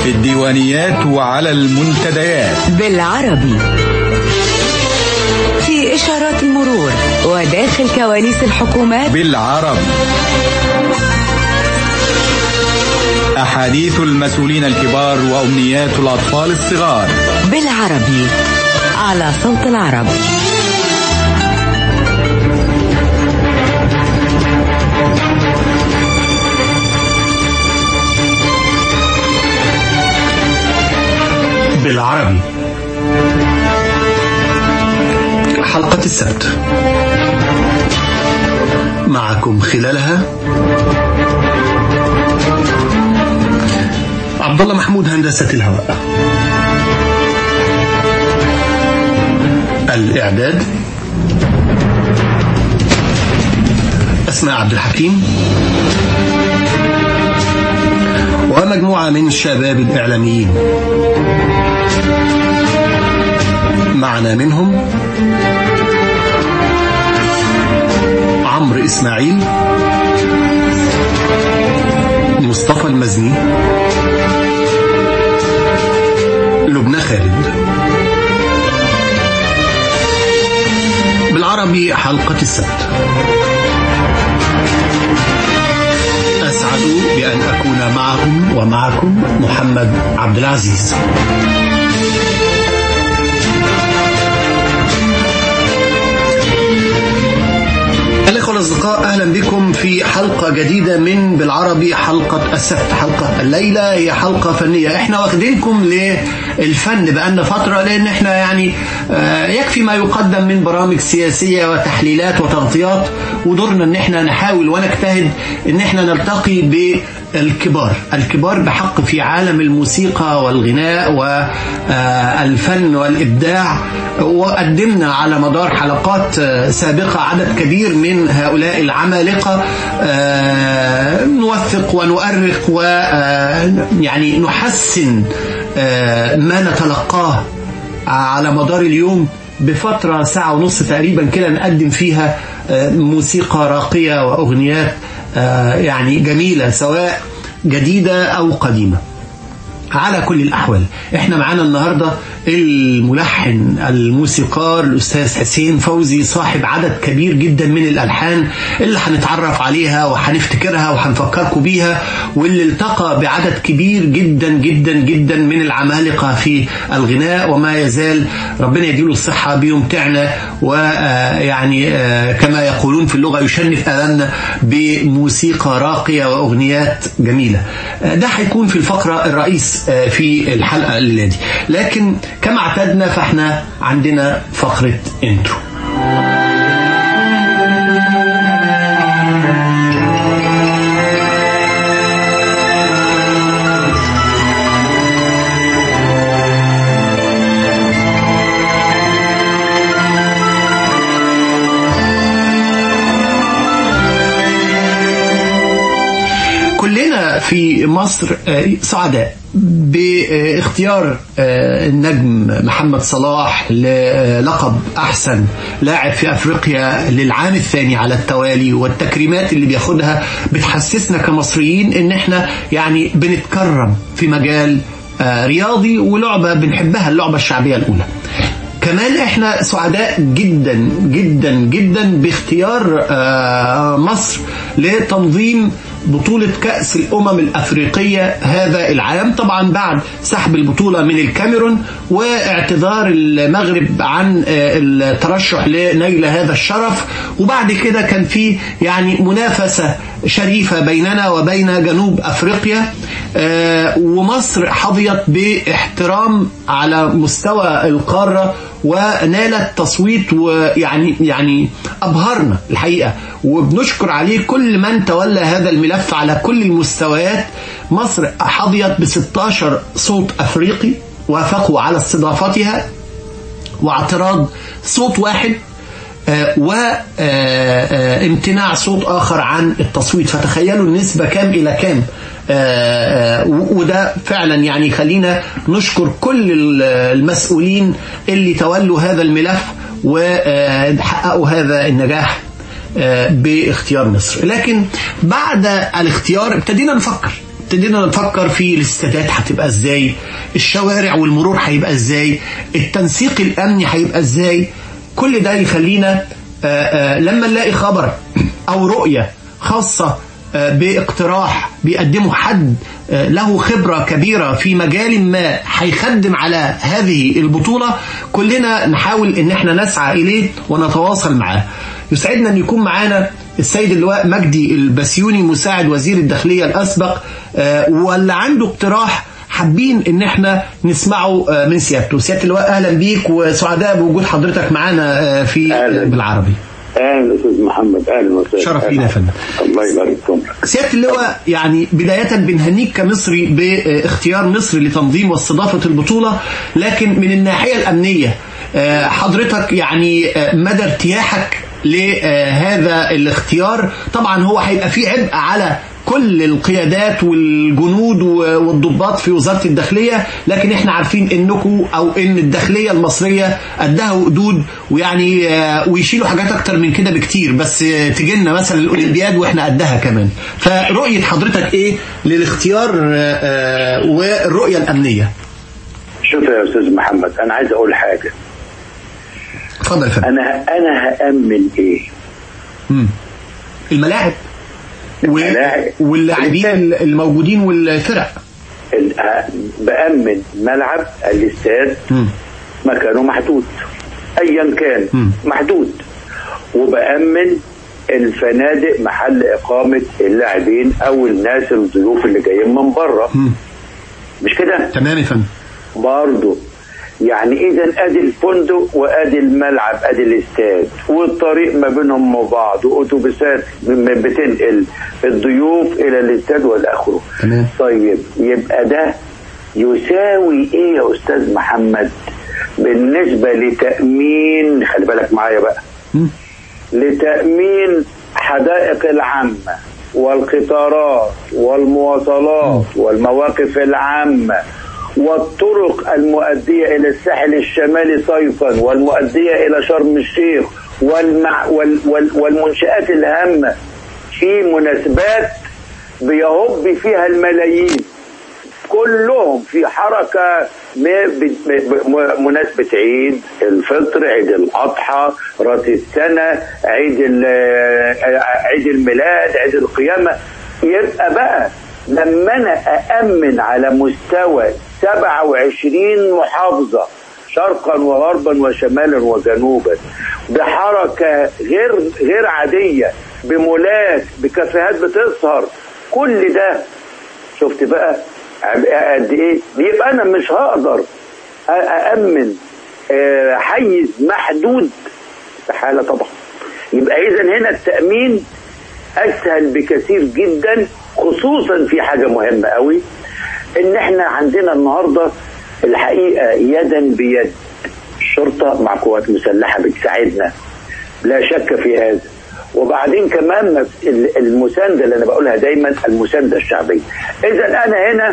في الديوانيات وعلى المنتديات بالعربي في إشارات المرور وداخل كواليس الحكومات بالعربي أحاديث المسؤولين الكبار وأمنيات الأطفال الصغار بالعربي على صوت العرب بالعربي حلقة السبت معكم خلالها عبد الله محمود هندسة الهواء الإعداد أسماء عبد الحكيم ومجموعة من الشباب الإعلاميين معنا منهم عمرو إسماعيل مصطفى المزني لبنى خالد بالعربي حلقة السبت أسعد بأن أكون معكم ومعكم محمد عبد العزيز الأخوة الأصدقاء أهلا بكم في حلقة جديدة من بالعربي حلقة السبت حلقة الليلة هي حلقة فنية احنا واخدينكم للفن بقالنا فترة لأن احنا يعني آه، يكفي ما يقدم من برامج سياسية وتحليلات وتغطيات ودورنا ان احنا نحاول ونجتهد ان احنا نلتقي بالكبار الكبار بحق في عالم الموسيقى والغناء والفن والإبداع وقدمنا على مدار حلقات آه، سابقة عدد كبير من هؤلاء العمالقة آه، نوثق ونؤرخ ويعني نحسن آه، ما نتلقاه على مدار اليوم بفترة ساعة ونص تقريبا كده نقدم فيها آه، موسيقى راقية وأغنيات آه، يعني جميلة سواء جديدة أو قديمة على كل الأحوال احنا معانا النهاردة الملحن الموسيقار الأستاذ حسين فوزي صاحب عدد كبير جدا من الألحان اللي هنتعرف عليها وهنفتكرها وهنفكركم بيها واللي التقى بعدد كبير جدا جدا جدا من العمالقة في الغناء وما يزال ربنا يديله الصحة بيمتعنا ويعني كما يقولون في اللغة يشنف أذاننا بموسيقى راقية وأغنيات جميلة آه، ده هيكون في الفقرة الرئيس آه، في الحلقة الليلة دي لكن كما اعتدنا فاحنا عندنا فقرة انترو كلنا في مصر آه، سعداء باختيار آه، النجم محمد صلاح للقب أحسن لاعب في أفريقيا للعام الثاني على التوالي والتكريمات اللي بياخدها بتحسسنا كمصريين إن إحنا يعني بنتكرم في مجال آه، رياضي ولعبة بنحبها اللعبة الشعبية الأولى كمان احنا سعداء جدا جدا جدا باختيار آه، مصر لتنظيم بطولة كأس الأمم الأفريقية هذا العام طبعا بعد سحب البطولة من الكاميرون واعتذار المغرب عن آه، الترشح لنيل هذا الشرف وبعد كده كان في يعني منافسة شريفة بيننا وبين جنوب أفريقيا آه، ومصر حظيت باحترام على مستوى القارة ونالت تصويت ويعني يعني أبهرنا الحقيقة وبنشكر عليه كل من تولى هذا الملف على كل المستويات مصر حظيت ب 16 صوت أفريقي وافقوا على استضافتها واعتراض صوت واحد وامتناع صوت آخر عن التصويت فتخيلوا النسبة كام إلى كام آه، آه، وده فعلا يعني خلينا نشكر كل المسؤولين اللي تولوا هذا الملف وحققوا هذا النجاح آه، باختيار مصر لكن بعد الاختيار ابتدينا نفكر ابتدينا نفكر في الاستادات هتبقى ازاي الشوارع والمرور هيبقى ازاي التنسيق الامني هيبقى ازاي كل ده يخلينا آه، آه، لما نلاقي خبر او رؤية خاصة آه، باقتراح بيقدمه حد آه، له خبرة كبيرة في مجال ما هيخدم على هذه البطولة كلنا نحاول ان احنا نسعى اليه ونتواصل معاه يسعدنا ان يكون معانا السيد اللواء مجدي البسيوني مساعد وزير الداخلية الاسبق آه، واللي عنده اقتراح حابين ان احنا نسمعه آه، من سيادته سيادة اللواء اهلا بيك وسعداء بوجود حضرتك معانا آه، في أهلاً. بالعربي اهلا استاذ محمد اهلا وسهلا شرف لينا يا فندم. الله يبارك فيك سيادة اللواء يعني بداية بنهنيك كمصري باختيار مصر لتنظيم واستضافة البطولة لكن من الناحية الأمنية آه، حضرتك يعني آه، مدى ارتياحك لهذا الاختيار طبعا هو هيبقى فيه عبء على كل القيادات والجنود والضباط في وزارة الداخلية لكن احنا عارفين انكم او ان الداخلية المصرية قدها وقدود ويعني آه، ويشيلوا حاجات اكتر من كده بكتير بس آه، تجينا مثلا الاولمبياد واحنا قدها كمان فرؤية حضرتك ايه للاختيار آه، آه، والرؤية الامنية شوف يا استاذ محمد انا عايز اقول حاجه اتفضل يا فندم انا انا هامن ايه مم. الملاعب و- الملاعب. واللاعبين الموجودين والفرق ال- ه- بامن ملعب الاستاد مم. مكانه محدود ايا كان مم. محدود وبامن الفنادق محل اقامه اللاعبين او الناس الضيوف اللي جايين من بره مم. مش كده تمام يا فندم برضه يعني اذا ادي الفندق وادي الملعب ادي الاستاد والطريق ما بينهم وبعض واتوبيسات م- بتنقل الضيوف الى الاستاد والى اخره تمام. طيب يبقى ده يساوي ايه يا استاذ محمد بالنسبه لتامين خلي بالك معايا بقى مم. لتأمين حدائق العامة والقطارات والمواصلات والمواقف العامة والطرق المؤدية إلى الساحل الشمالي صيفا والمؤدية إلى شرم الشيخ والمع وال وال والمنشآت الهامة في مناسبات بيهب فيها الملايين كلهم في حركة م- ب- ب- م- مناسبة عيد الفطر عيد الأضحى رأس السنة عيد ال- عيد الميلاد عيد القيامة يبقى بقى لما أنا أأمن على مستوى 27 محافظة شرقا وغربا وشمالا وجنوبا بحركة غير غير عادية بمولات بكافيهات بتسهر كل ده شفت بقى قد ايه يبقى انا مش هقدر أ- أأمن آه، حيز محدود استحالة طبعا يبقى اذا هنا التأمين اسهل بكثير جدا خصوصا في حاجة مهمة قوي ان احنا عندنا النهاردة الحقيقة يدا بيد الشرطة مع قوات مسلحة بتساعدنا لا شك في هذا وبعدين كمان مس- ال- المساندة اللي انا بقولها دايما المساندة الشعبية اذا انا هنا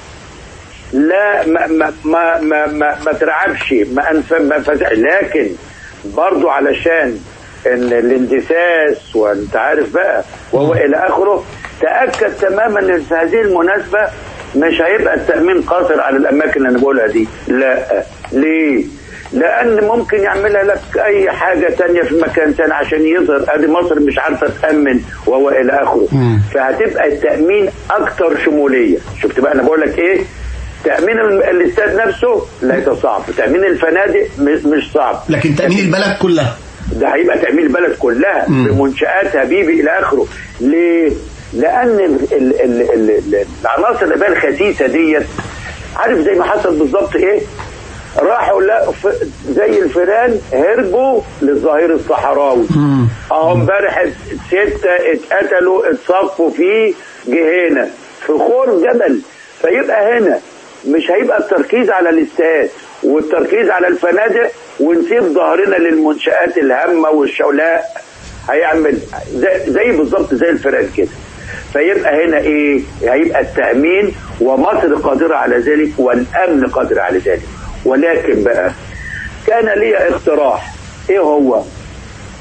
لا ما ما ما ما, ما, ما ترعبش ما أنف ما فزع لكن برضو علشان ان الاندساس وانت عارف بقى وهو الى اخره تاكد تماما ان في هذه المناسبه مش هيبقى التامين قاصر على الاماكن اللي انا بقولها دي لا ليه لان ممكن يعملها لك اي حاجه تانية في مكان تاني عشان يظهر ادي مصر مش عارفه تامن وهو الى اخره مم. فهتبقى التامين اكتر شموليه شفت بقى انا بقول لك ايه تامين ال- الاستاد نفسه ليس صعب تامين الفنادق م- مش صعب لكن تأمين البلد كلها ده هيبقى تأمين البلد كلها مم. بمنشآتها بيبي إلى آخره ليه؟ لأن ال ال ال ال ال العناصر اللي بقى الخسيسة ديت عارف زي ما حصل بالظبط إيه؟ راحوا لا ف- زي الفيران هربوا للظهير الصحراوي مم. اهو امبارح ستة اتقتلوا اتصفوا في جهينة في خور جبل فيبقى هنا مش هيبقى التركيز على الاستاد والتركيز على الفنادق ونسيب ظهرنا للمنشآت الهامة والشولاء هيعمل زي, زي بالظبط زي الفرق كده فيبقى هنا ايه هيبقى التأمين ومصر قادرة على ذلك والأمن قادر على ذلك ولكن بقى كان لي اقتراح ايه هو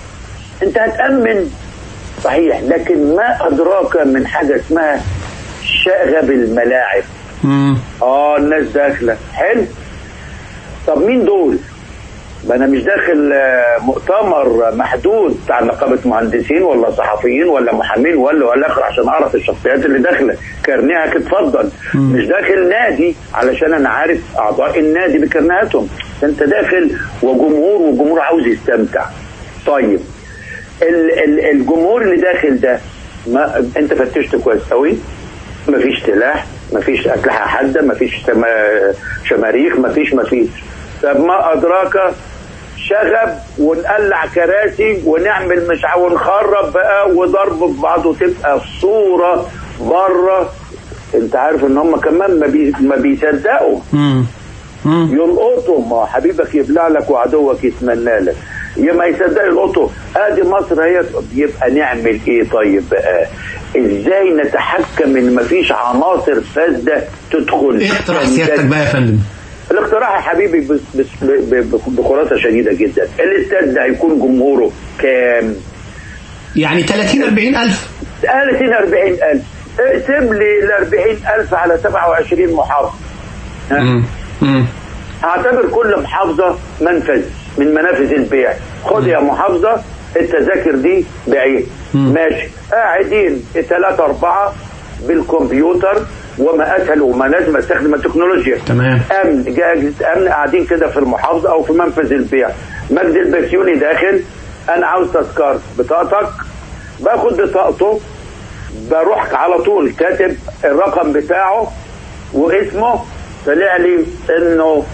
انت هتأمن صحيح لكن ما أدراك من حاجة اسمها شغب الملاعب مم. اه الناس داخله حلو طب مين دول؟ ما انا مش داخل آه، مؤتمر محدود بتاع نقابه مهندسين ولا صحفيين ولا محامين ولا ولا اخر عشان اعرف الشخصيات اللي داخله كارنيهك اتفضل مش داخل نادي علشان انا عارف اعضاء النادي بكارنيهاتهم انت داخل وجمهور والجمهور عاوز يستمتع طيب ال ال الجمهور اللي داخل ده ما انت فتشت كويس قوي مفيش سلاح مفيش اسلحه حاده مفيش سما- شماريخ مفيش مفيش طب ما ادراك شغب ونقلع كراسي ونعمل مش ع- ونخرب بقى وضرب في بعض وتبقى الصوره بره انت عارف ان هم كمان ما, بي ما بيصدقوا مم. مم. يلقطوا ما هو حبيبك يبلع لك وعدوك يتمنى لك يا ما يصدق يلقطوا ادي مصر هي يبقى نعمل ايه طيب بقى ازاي نتحكم ان مفيش عناصر فاسده تدخل ايه اقتراح سيادتك بقى يا فندم؟ الاقتراح يا حبيبي بس بس ب- ب- بخلاصه شديده جدا الاستاد ده هيكون جمهوره كام؟ يعني 30 40 ألف 30 40000 اقسم لي ال 40000 على 27 محافظه ها؟ مم. مم. هعتبر كل محافظة منفذ من منافذ البيع خد يا محافظة التذاكر دي بعين ماشي قاعدين ثلاثة أربعة بالكمبيوتر وما أسهل وما لازم استخدم التكنولوجيا تمام. أمن جاهز أمن قاعدين كده في المحافظة أو في منفذ البيع مجد البسيوني داخل أنا عاوز تذكار بطاقتك باخد بطاقته بروح على طول كاتب الرقم بتاعه واسمه طلع لي انه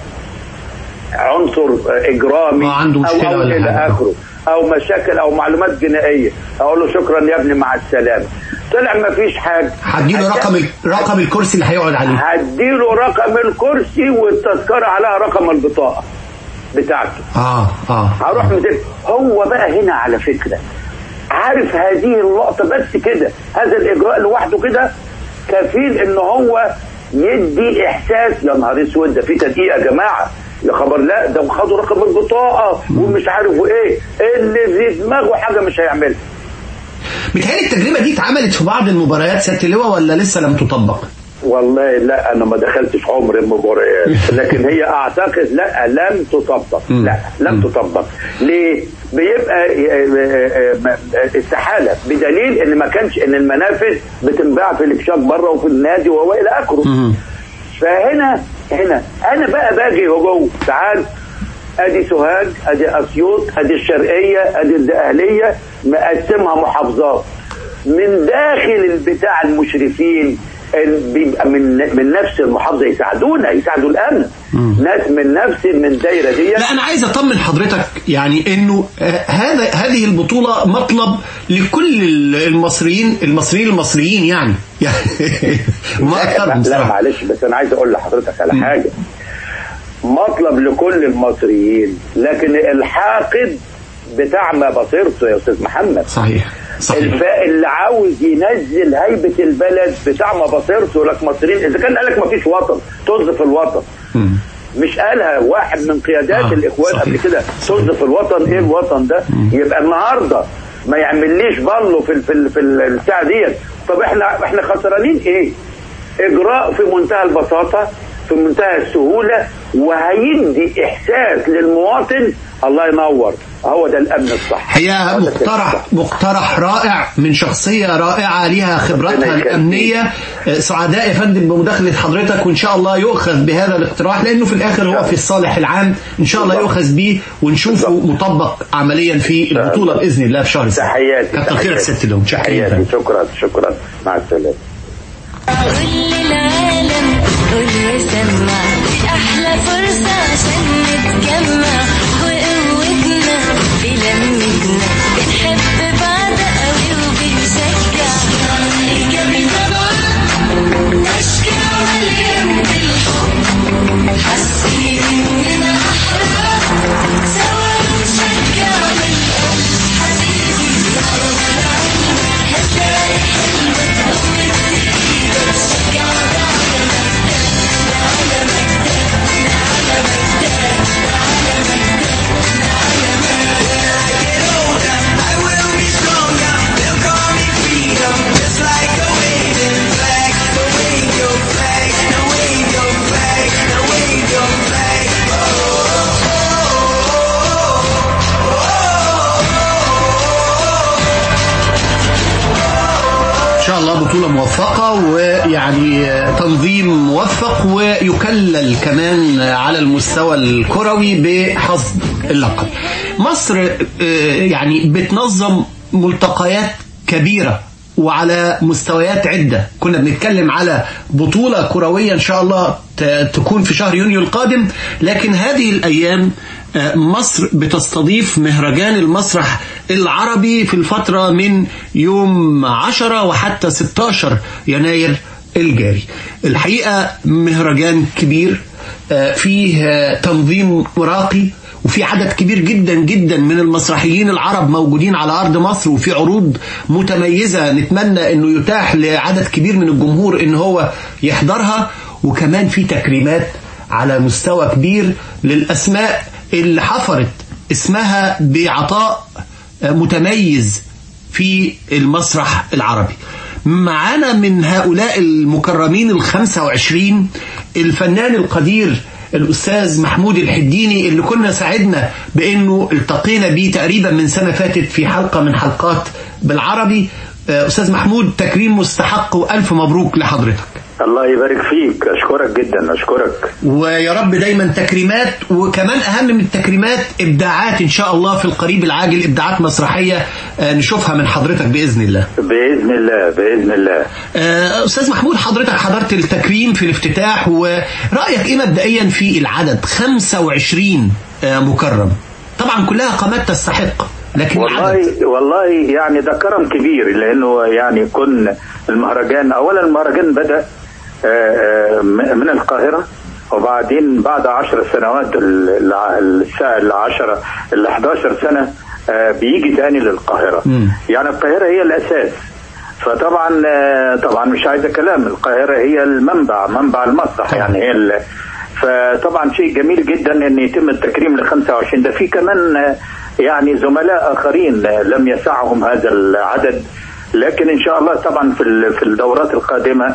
عنصر اجرامي آه، عنده مشكلة او, أو ولا الى حاجة. اخره او مشاكل او معلومات جنائيه اقول له شكرا يا ابني مع السلامه طلع ما فيش حاجه هديله رقم ال- رقم الكرسي اللي هيقعد عليه هديله رقم الكرسي والتذكره عليها رقم البطاقه بتاعته اه اه هروح مدير هو بقى هنا على فكرة عارف هذه اللقطة بس كده هذا الإجراء لوحده كده كفيل إن هو يدي إحساس يا نهار أسود ده في تدقيق يا جماعة يا خبر لا ده خدوا رقم البطاقة ومش عارف إيه اللي في دماغه حاجة مش هيعملها بتهيألي التجربة دي اتعملت في بعض المباريات سيادة اللواء ولا لسه لم تطبق؟ والله لا انا ما دخلتش عمر المباريات لكن هي اعتقد لا لم تطبق لا لم تطبق ليه بيبقى آه، آه، آه، استحاله بدليل ان ما كانش ان المنافذ بتنباع في الاكشاك بره وفي النادي وهو الى اخره فهنا هنا انا بقى باجي جوه تعال ادي سوهاج ادي اسيوط ادي الشرقيه ادي الدقهليه مقسمها محافظات من داخل البتاع المشرفين ال- بيبقى من من نفس المحافظه يساعدونا يساعدوا الامن ناس من نفس من دايره دي لا انا عايز اطمن حضرتك يعني انه آه، هذا هذه البطولة مطلب لكل المصريين المصريين المصريين يعني يعني وما اكثرهم لا بصراحة معلش بس انا عايز اقول لحضرتك على حاجه مطلب لكل المصريين لكن الحاقد بتاع ما بصيرته يا استاذ محمد صحيح صحيح الف... اللي عاوز ينزل هيبه البلد بتاع ما بصيرته لك مصريين اذا كان قالك ما فيش وطن طز في الوطن مم. مش قالها واحد من قيادات آه، الاخوان صحيح. قبل كده طز في الوطن ايه الوطن ده يبقى النهارده ما يعمليش بالو في ال- في ال- في البتاع ديت طب احنا احنا خسرانين ايه اجراء في منتهى البساطه في منتهى السهوله وهيدي احساس للمواطن الله ينور هو ده الامن الصح هي هو ده مقترح الصح. مقترح رائع من شخصية رائعة ليها خبراتها ربنا يخليك. الأمنية آه، سعداء يا فندم بمداخلة حضرتك وإن شاء الله يؤخذ بهذا الاقتراح لأنه في الآخر هو في الصالح العام إن شاء الله يؤخذ به ونشوفه مطبق عمليا في البطولة بإذن الله في شهر سبعة تحياتي كتر خيرك تحياتي. سيادة اللون شكرا يا تحياتي فندم. شكرا شكرا مع السلامه قول للعالم قول وسمع احلى فرصة عشان نتجمع وقوتنا في لمتنا بنحب بعض قوي وبنشجع ايجابي طبعا اشكال مليان بالحب حاسين اننا احرار سوا نشجع من القلب حبيبي هتلاقي حلمك قوي شجع بطولة موفقة ويعني تنظيم موفق ويكلل كمان على المستوى الكروي بحظ اللقب مصر آه، يعني بتنظم ملتقيات كبيرة وعلى مستويات عدة كنا بنتكلم على بطولة كروية إن شاء الله ت- تكون في شهر يونيو القادم لكن هذه الأيام آه، مصر بتستضيف مهرجان المسرح العربي في الفترة من يوم 10 وحتى 16 يناير الجاري الحقيقة مهرجان كبير آه، فيه آه، تنظيم راقي وفي عدد كبير جدا جدا من المسرحيين العرب موجودين على أرض مصر وفي عروض متميزة نتمنى أنه يتاح لعدد كبير من الجمهور أن هو يحضرها وكمان في تكريمات على مستوى كبير للأسماء اللي حفرت اسمها بعطاء متميز في المسرح العربي معانا من هؤلاء المكرمين الخمسة وعشرين الفنان القدير الأستاذ محمود الحديني اللي كنا سعدنا بأنه التقينا بيه تقريبا من سنة فاتت في حلقة من حلقات بالعربي آه، أستاذ محمود تكريم مستحق وألف مبروك لحضرتك الله يبارك فيك اشكرك جدا اشكرك ويا رب دايما تكريمات وكمان اهم من التكريمات ابداعات ان شاء الله في القريب العاجل ابداعات مسرحيه آه، نشوفها من حضرتك باذن الله. باذن الله باذن الله آه، استاذ محمود حضرتك حضرت التكريم في الافتتاح ورايك ايه مبدئيا في العدد 25 آه، مكرم. طبعا كلها قامات تستحق لكن العدد والله والله يعني ده كرم كبير لانه يعني كن المهرجان اولا المهرجان بدا آه، آه، م- من القاهره وبعدين بعد عشر سنوات ال- الع- الساعة العشرة ال 11 سنة آه، بيجي تاني للقاهرة مم. يعني القاهرة هي الأساس فطبعا آه، طبعا مش عايزة كلام القاهرة هي المنبع منبع المسرح يعني هي ال- فطبعا شيء جميل جدا ان يتم التكريم ل 25 ده في كمان آه، يعني زملاء اخرين آه، لم يسعهم هذا العدد لكن ان شاء الله طبعا في ال- في الدورات القادمه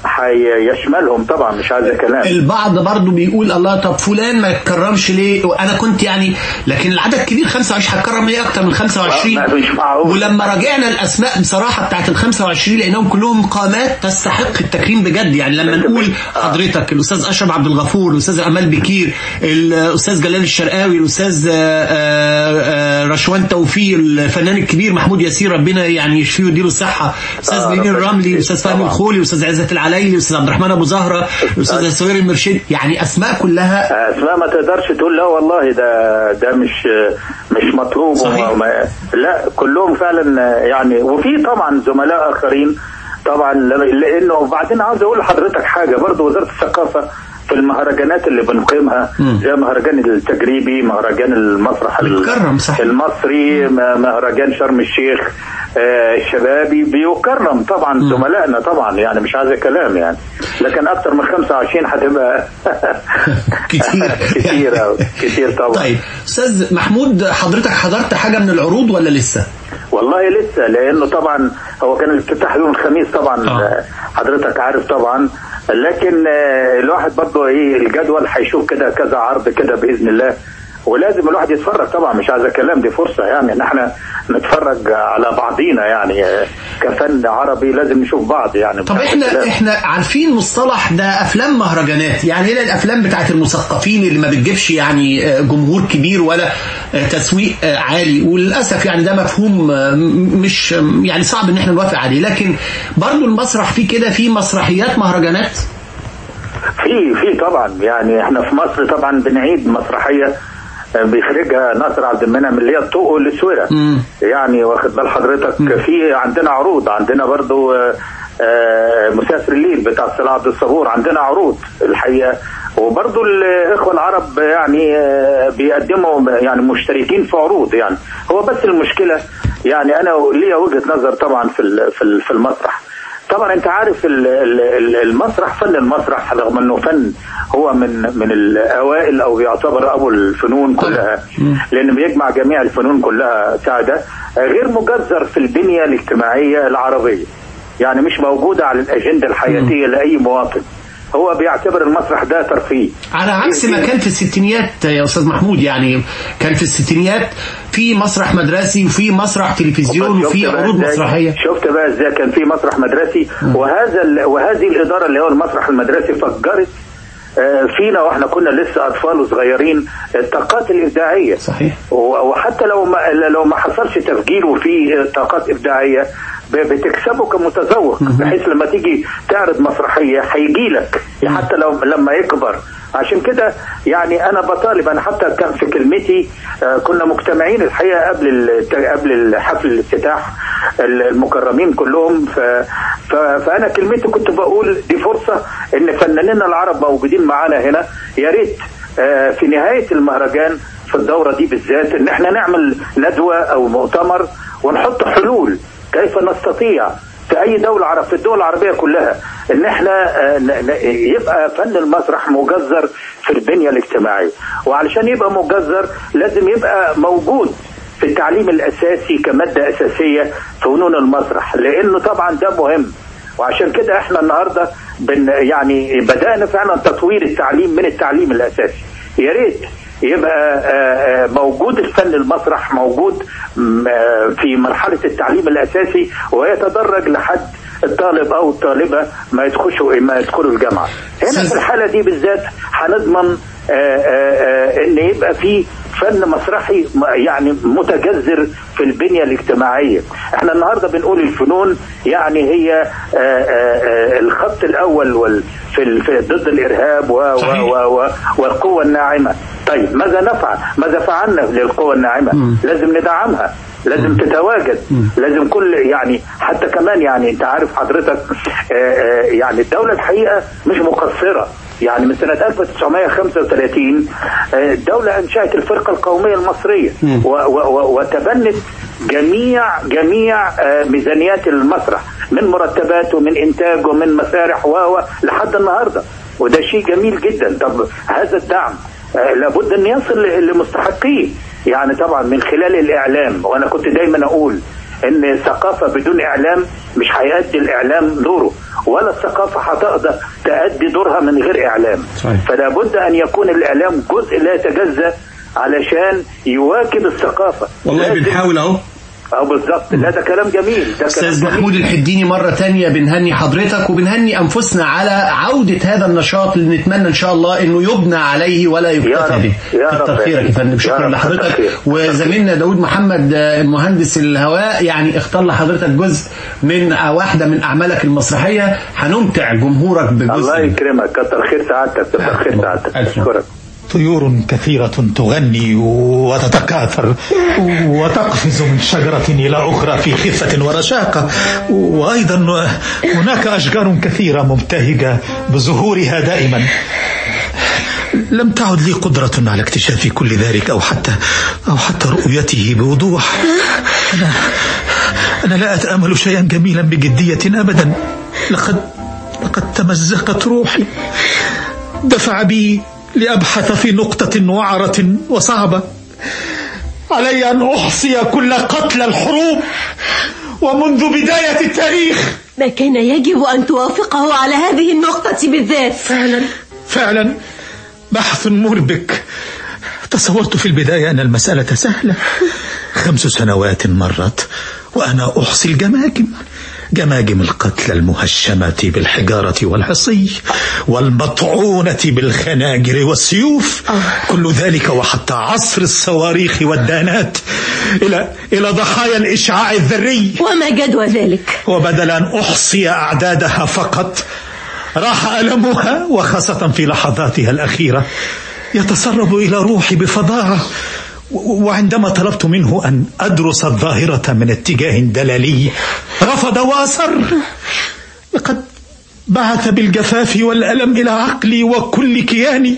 هيشملهم طبعا مش عايزه كلام البعض برضو بيقول الله طب فلان ما يتكرمش ليه وانا كنت يعني لكن العدد كبير 25 هتكرم ايه اكتر من 25 لا، مش معقول. ولما راجعنا الاسماء بصراحه بتاعت ال 25 لقيناهم كلهم قامات تستحق التكريم بجد يعني لما نقول حضرتك الاستاذ اشرف عبد الغفور الاستاذ امال بكير الاستاذ جلال الشرقاوي الاستاذ آه، آه، آه، رشوان توفيق الفنان الكبير محمود ياسين ربنا يعني يشفيه ويديله الصحه الاستاذ آه، لينين ربنا الرملي يشفيه. الاستاذ فهمي طبعا. الخولي الاستاذ عزت العلايلي الاستاذ عبد الرحمن ابو زهره الاستاذ سوير المرشد يعني اسماء كلها اسماء ما تقدرش تقول لا والله ده ده مش مش مطلوب صحيح. وما لا كلهم فعلا يعني وفي طبعا زملاء اخرين طبعا لانه وبعدين عاوز اقول لحضرتك حاجه برضو وزاره الثقافه في المهرجانات اللي بنقيمها مم. زي مهرجان التجريبي مهرجان المسرح ال- بيتكرم، صحيح. المصري م- مهرجان شرم الشيخ آه، الشبابي بيكرم طبعا زملائنا طبعا يعني مش عايز كلام يعني لكن اكتر من 25 هتبقى كتير كتير أوي، كتير طبعا طيب استاذ محمود حضرتك حضرت حاجه من العروض ولا لسه والله لسه لانه طبعا هو كان الافتتاح يوم الخميس طبعا آه. آه. حضرتك عارف طبعا لكن آه، الواحد برضه ايه الجدول هيشوف كده كذا عرض كده باذن الله ولازم الواحد يتفرج طبعا مش عايز كلام دي فرصه يعني ان احنا نتفرج على بعضينا يعني آه، كفن عربي لازم نشوف بعض يعني طب مش عايز احنا كلام. احنا عارفين مصطلح ده افلام مهرجانات يعني هنا الافلام بتاعت المثقفين اللي ما بتجيبش يعني آه، جمهور كبير ولا آه، تسويق آه، عالي وللاسف يعني ده مفهوم آه، م- مش يعني صعب ان احنا نوافق عليه لكن برضو المسرح فيه كده في مسرحيات مهرجانات في في طبعا يعني احنا في مصر طبعا بنعيد مسرحيه آه، بيخرجها ناصر عبد المنعم اللي هي الطوق والسويره مم. يعني واخد بال حضرتك في عندنا عروض عندنا برضو آه، آه، مسافر الليل بتاع صلاح عبد الصبور عندنا عروض الحقيقه وبرضو الاخوه العرب يعني آه، بيقدموا يعني مشتركين في عروض يعني هو بس المشكله يعني انا ليا وجهه نظر طبعا في ال- في ال- في المسرح طبعا انت عارف ال- ال- ال- المسرح فن المسرح رغم انه فن هو من من الاوائل او بيعتبر ابو الفنون كلها لان بيجمع جميع الفنون كلها ساده غير مجذر في البنيه الاجتماعيه العربيه يعني مش موجوده على الاجنده الحياتيه لاي مواطن هو بيعتبر المسرح ده ترفيه على عكس ما كان في الستينيات يا استاذ محمود يعني كان في الستينيات في مسرح مدرسي وفي مسرح تلفزيون شفت وفي بقى عروض إزاي- مسرحيه شفت بقى ازاي كان في مسرح مدرسي وهذا ال- وهذه الاداره اللي هو المسرح المدرسي فجرت آه، فينا واحنا كنا لسه اطفال وصغيرين الطاقات الابداعيه صحيح. و- وحتى لو ما لو ما حصلش تفجير وفي طاقات ابداعيه ب- بتكسبه كمتذوق بحيث لما تيجي تعرض مسرحيه هيجي لك حتى لو لما يكبر عشان كده يعني انا بطالب انا حتى كان في كلمتي آه، كنا مجتمعين الحقيقه قبل الت- قبل حفل الافتتاح المكرمين كلهم ف ف فانا كلمتي كنت بقول دي فرصه ان فنانينا العرب موجودين معانا هنا يا ريت آه، في نهايه المهرجان في الدوره دي بالذات ان احنا نعمل ندوه او مؤتمر ونحط حلول كيف نستطيع في اي دوله عرب في الدول العربيه كلها ان احنا آه، ن- ن- يبقى فن المسرح مجذر في البنيه الاجتماعيه وعلشان يبقى مجذر لازم يبقى موجود في التعليم الاساسي كماده اساسيه في فنون المسرح لانه طبعا ده مهم وعشان كده احنا النهارده بن يعني بدانا فعلا تطوير التعليم من التعليم الاساسي يا ريت يبقى آه، آه، موجود الفن المسرح موجود م- آه، في مرحله التعليم الاساسي ويتدرج لحد الطالب او الطالبه ما يدخلوا ما يدخلوا الجامعه هنا في الحاله دي بالذات هنضمن آه، آه، آه، ان يبقى في فن مسرحي م- يعني متجذر في البنيه الاجتماعيه احنا النهارده بنقول الفنون يعني هي آه، آه، آه، الخط الاول وال في ال- في ضد الارهاب و و و و والقوه الناعمه طيب ماذا نفعل ماذا فعلنا للقوه الناعمه لازم ندعمها لازم تتواجد لازم كل يعني حتى كمان يعني انت عارف حضرتك آه، آه، يعني الدوله الحقيقه مش مقصره يعني من سنة 1935 آه، الدولة أنشأت الفرقة القومية المصرية و- و- و- وتبنت جميع جميع آه، ميزانيات المسرح من مرتبات ومن إنتاج ومن مسارح و و- لحد النهاردة وده شيء جميل جدا طب هذا الدعم آه، لابد أن يصل ل- لمستحقيه يعني طبعا من خلال الإعلام وأنا كنت دايما أقول ان الثقافة بدون اعلام مش هيأدي الاعلام دوره ولا الثقافة هتقدر تأدي دورها من غير اعلام صحيح. فلا بد ان يكون الاعلام جزء لا يتجزأ علشان يواكب الثقافة والله لازم- بنحاول اهو اه بالظبط لا ده كلام جميل ده كلام استاذ جميل. محمود الحديني مرة تانية بنهني حضرتك وبنهني أنفسنا على عودة هذا النشاط اللي نتمنى إن شاء الله إنه يبنى عليه ولا يا يكتفى رب، به يا كتر رب. خيرك يا فندم يا شكرا رب، لحضرتك كتر خير. وزميلنا داود محمد آه، مهندس الهواء يعني اختار لحضرتك جزء من آه، واحدة من أعمالك المسرحية هنمتع جمهورك بجزء الله يكرمك كتر خير سعادتك كتر خير سعادتك ألف اشكرك طيور كثيرة تغني وتتكاثر وتقفز من شجرة إلى أخرى في خفة ورشاقة وأيضا هناك أشجار كثيرة مبتهجة بزهورها دائما لم تعد لي قدرة على اكتشاف كل ذلك أو حتى أو حتى رؤيته بوضوح أنا أنا لا أتأمل شيئا جميلا بجدية أبدا لقد لقد تمزقت روحي دفع بي لأبحث في نقطة وعرة وصعبة علي أن أحصي كل قتل الحروب ومنذ بداية التاريخ ما كان يجب أن توافقه على هذه النقطة بالذات فعلا فعلا بحث مربك تصورت في البداية أن المسألة سهلة خمس سنوات مرت وأنا أحصي الجماجم جماجم القتلى المهشمة بالحجارة والحصي والمطعونة بالخناجر والسيوف كل ذلك وحتى عصر الصواريخ والدانات إلى إلى ضحايا الإشعاع الذري وما جدوى ذلك وبدل أن أحصي أعدادها فقط راح ألمها وخاصة في لحظاتها الأخيرة يتسرب إلى روحي بفظاعة و- وعندما طلبت منه أن أدرس الظاهرة من اتجاه دلالي رفض وأصر لقد بعث بالجفاف والألم إلى عقلي وكل كياني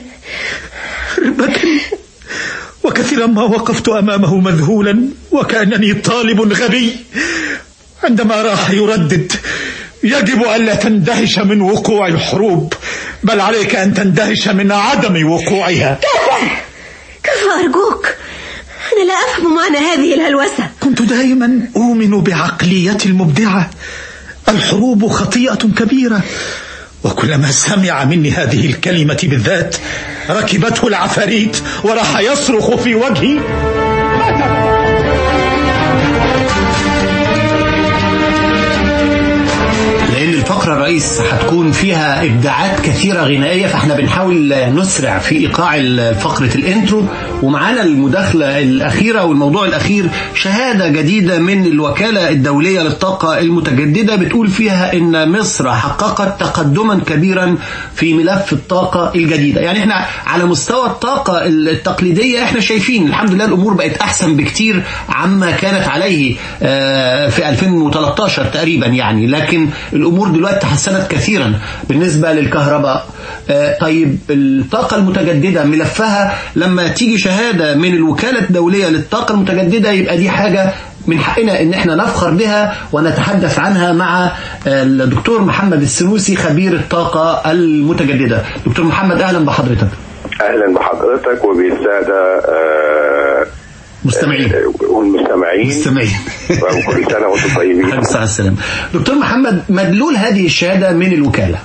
ربكني وكثيرا ما وقفت أمامه مذهولا وكأنني طالب غبي عندما راح يردد يجب ألا تندهش من وقوع الحروب بل عليك أن تندهش من عدم وقوعها كفى أرجوك أنا لا أفهم معنى هذه الهلوسة كنت دائما أؤمن بعقليتي المبدعة الحروب خطيئة كبيرة وكلما سمع مني هذه الكلمة بالذات ركبته العفاريت وراح يصرخ في وجهي لان الفقره الرئيس هتكون فيها ابداعات كثيره غنائيه فاحنا بنحاول نسرع في ايقاع فقره الانترو ومعانا المداخله الاخيره والموضوع الاخير شهاده جديده من الوكاله الدوليه للطاقه المتجدده بتقول فيها ان مصر حققت تقدما كبيرا في ملف الطاقه الجديده يعني احنا على مستوى الطاقه التقليديه احنا شايفين الحمد لله الامور بقت احسن بكتير عما كانت عليه آه، في 2013 تقريبا يعني لكن الامور دلوقتي تحسنت كثيرا بالنسبه للكهرباء آه، طيب الطاقه المتجدده ملفها لما تيجي شهاده من الوكاله الدوليه للطاقه المتجدده يبقى دي حاجه من حقنا ان احنا نفخر بها ونتحدث عنها مع الدكتور محمد السنوسي خبير الطاقه المتجدده دكتور محمد اهلا بحضرتك اهلا بحضرتك وبالساده آه، مستمعين آه، والمستمعين مستمعين وكل سنه وانتم طيبين عليه الصلاه والسلام دكتور محمد مدلول هذه الشهاده من الوكاله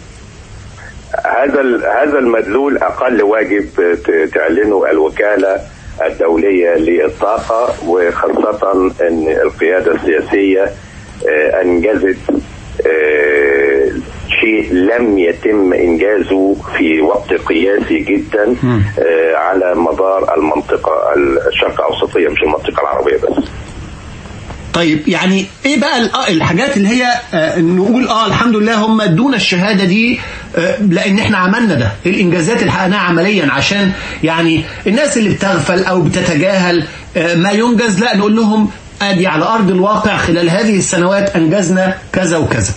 هذا ال- هذا المدلول اقل واجب ت- تعلنه الوكاله الدوليه للطاقه وخاصه ان القياده السياسيه آه، انجزت آه، شيء لم يتم انجازه في وقت قياسي جدا آه، على مدار المنطقه الشرق الاوسطيه مش المنطقه العربيه بس طيب يعني ايه بقى ال- آه الحاجات اللي هي آه نقول اه الحمد لله هم ادونا الشهاده دي آه لان احنا عملنا ده إيه الانجازات اللي حققناها عمليا عشان يعني الناس اللي بتغفل او بتتجاهل آه ما ينجز لا نقول لهم ادي على ارض الواقع خلال هذه السنوات انجزنا كذا وكذا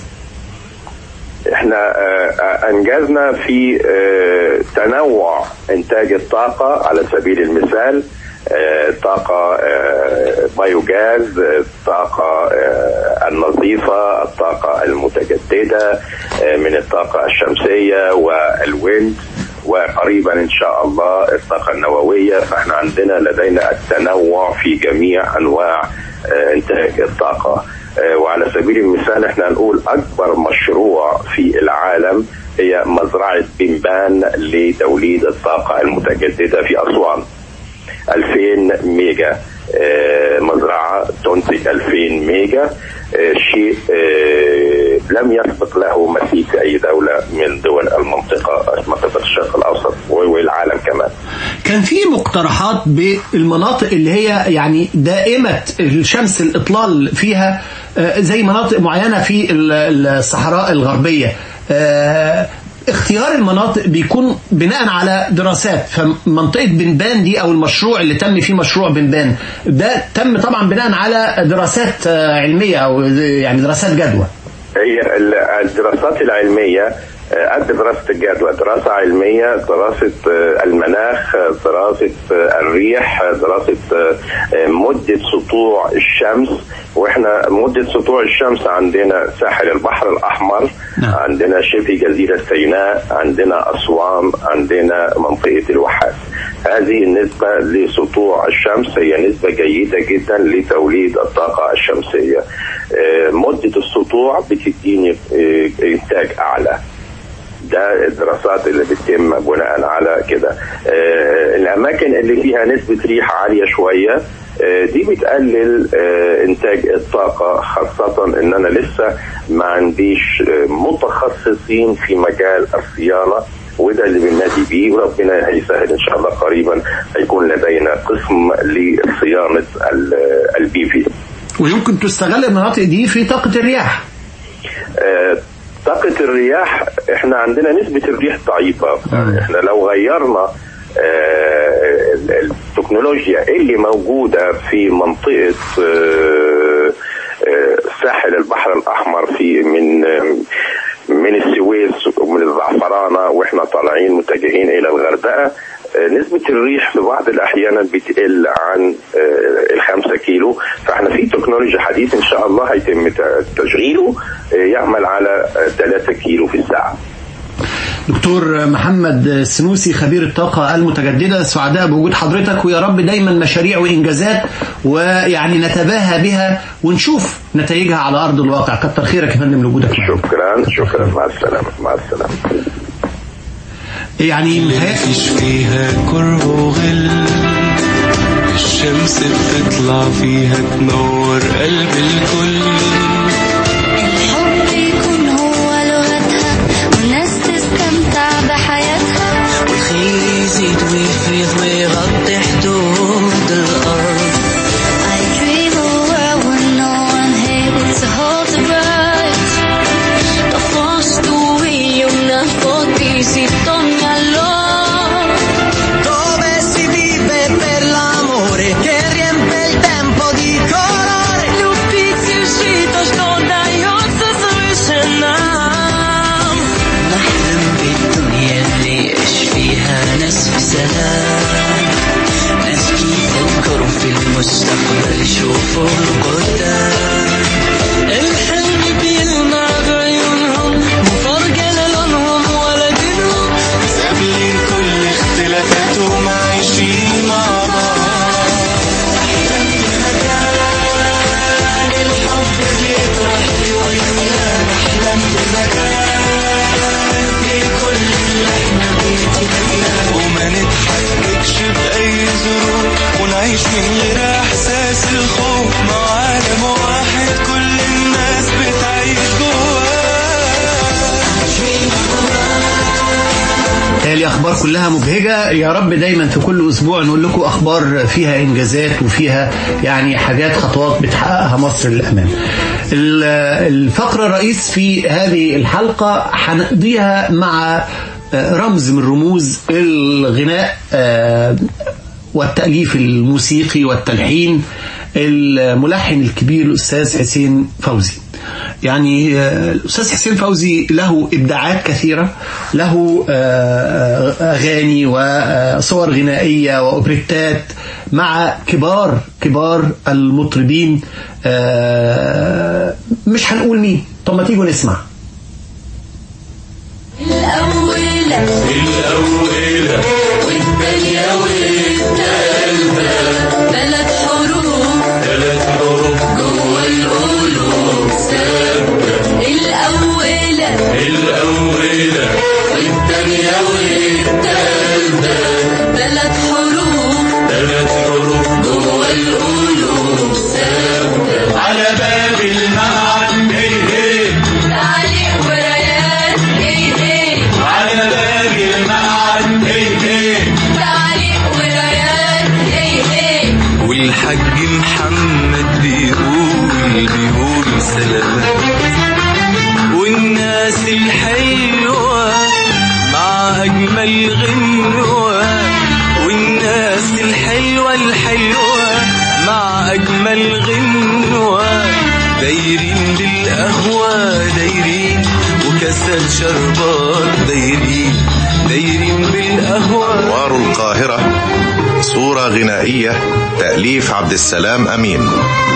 احنا آه، آه، انجزنا في آه، تنوع انتاج الطاقه على سبيل المثال آه، طاقة آه، بايوغاز آه، الطاقة آه، النظيفة الطاقة المتجددة آه، من الطاقة الشمسية والويند وقريبا ان شاء الله الطاقة النووية فاحنا عندنا لدينا التنوع في جميع انواع آه، انتاج الطاقة آه، وعلى سبيل المثال احنا هنقول اكبر مشروع في العالم هي مزرعة بنبان لتوليد الطاقة المتجددة في اسوان 2000 ميجا آه، مزرعة تنتج 2000 ميجا آه، شيء آه، لم يسبق له مثيل في أي دولة من دول المنطقة منطقة الشرق الأوسط والعالم كمان كان في مقترحات بالمناطق اللي هي يعني دائمة الشمس الإطلال فيها آه، زي مناطق معينة في ال- الصحراء الغربية آه، اختيار المناطق بيكون بناء على دراسات فمنطقة بنبان دي أو المشروع اللي تم فيه مشروع بنبان ده تم طبعا بناء على دراسات آه، علمية أو يعني دراسات جدوى هي ال- الدراسات العلمية آه، قد دراسة الجدوى دراسة علمية دراسة آه، المناخ آه، دراسة آه، الريح آه، دراسة آه، آه، مدة سطوع الشمس واحنا مدة سطوع الشمس عندنا ساحل البحر الأحمر نعم. عندنا شبه جزيرة سيناء عندنا أسوان عندنا منطقة الواحات هذه النسبة لسطوع الشمس هي نسبة جيدة جدا لتوليد الطاقة الشمسية آه، مدة السطوع بتديني آه، إنتاج أعلى ده الدراسات اللي بتتم بناء على كده آه، الاماكن اللي فيها نسبه ريح عاليه شويه آه، دي بتقلل آه، انتاج الطاقه خاصه ان انا لسه ما عنديش آه، متخصصين في مجال الصيانه وده اللي بننادي بيه وربنا هيسهل ان شاء الله قريبا هيكون لدينا قسم لصيانه البي في ويمكن تستغل المناطق دي في طاقة الرياح آه، طاقة الرياح احنا عندنا نسبة الريح ضعيفة احنا لو غيرنا آه، ال- التكنولوجيا اللي موجودة في منطقة آه، آه، ساحل البحر الأحمر في من آه، من السويس ومن الزعفرانة واحنا طالعين متجهين إلى الغردقة آه، نسبة الريح في بعض الأحيان بتقل عن آه، الخمسة كيلو فاحنا في تكنولوجيا حديث إن شاء الله هيتم ت- تشغيله آه، يعمل على آه، ثلاثة كيلو في الساعة دكتور محمد السنوسي خبير الطاقة المتجددة سعداء بوجود حضرتك ويا رب دايما مشاريع وإنجازات ويعني نتباهى بها ونشوف نتائجها على أرض الواقع كتر خيرك يا فندم لوجودك معنا شكرا شكرا مع السلامة مع السلامة يعني مفيش فيها كره وغل الشمس بتطلع فيها تنور قلب الكل الحب يكون هو لغتها والناس تستمتع بحياتها والخير يزيد ويفيض ويغطي حدود الأرض I dream of a world where no one hates to hold the bright Da foste io una fotisito mia loro Dove si vive per l'amore che riempie il tempo di colore Любить и жить то, что дается свыше нам نحلم بالدنيا اللي يعيش فيها ناس في سلام ناس بيفكروا في المستقبل يشوفوا القدام الحلم بيلمع بعيونهم مفارقة للونهم ولا دينهم سابلين كل اختلافاتهم عايشين مع بعض الحب بيطرح وإنا نحلم بمكان في كل اللي احنا بيتمناه وما نتحككش بأي ظروف ونعيش من غير إحساس الخوف مع عالم واحد كل الناس بتعيش جواه هي اخبار كلها مبهجه يا رب دايما في كل اسبوع نقول لكم اخبار فيها انجازات وفيها يعني حاجات خطوات بتحققها مصر للامام ال- الفقره الرئيس في هذه الحلقه هنقضيها مع آه، رمز من رموز الغناء آه، والتأليف الموسيقي والتلحين الملحن الكبير الأستاذ حسين فوزي يعني آه، الأستاذ حسين فوزي له إبداعات كثيرة له آه، آه، أغاني وصور غنائية وأوبريتات مع كبار كبار المطربين آه، مش هنقول مين طب ما تيجوا نسمع الأولى الأولى والثانية والثالثة ثلاث حروف ثلاث حروف جوه القلوب ثابتة الأولى الأولى والثانية والثالثة ثلاث حروف ثلاث حروف جوه القلوب ثابتة على باب المعد هي تعليق ورايات ايه ايه على باب المعد هي تعليق ورايات ايه ايه والحاج محمد بيقول بيقول سلامات والناس الحلوة مع أجمل غنوة والناس الحلوة الحلوة مع أجمل غنوة دايرين بالقهوة دايرين وكاسات شربات دايرين دايرين بالقهوة أنوار القاهرة صورة غنائية تأليف عبد السلام أمين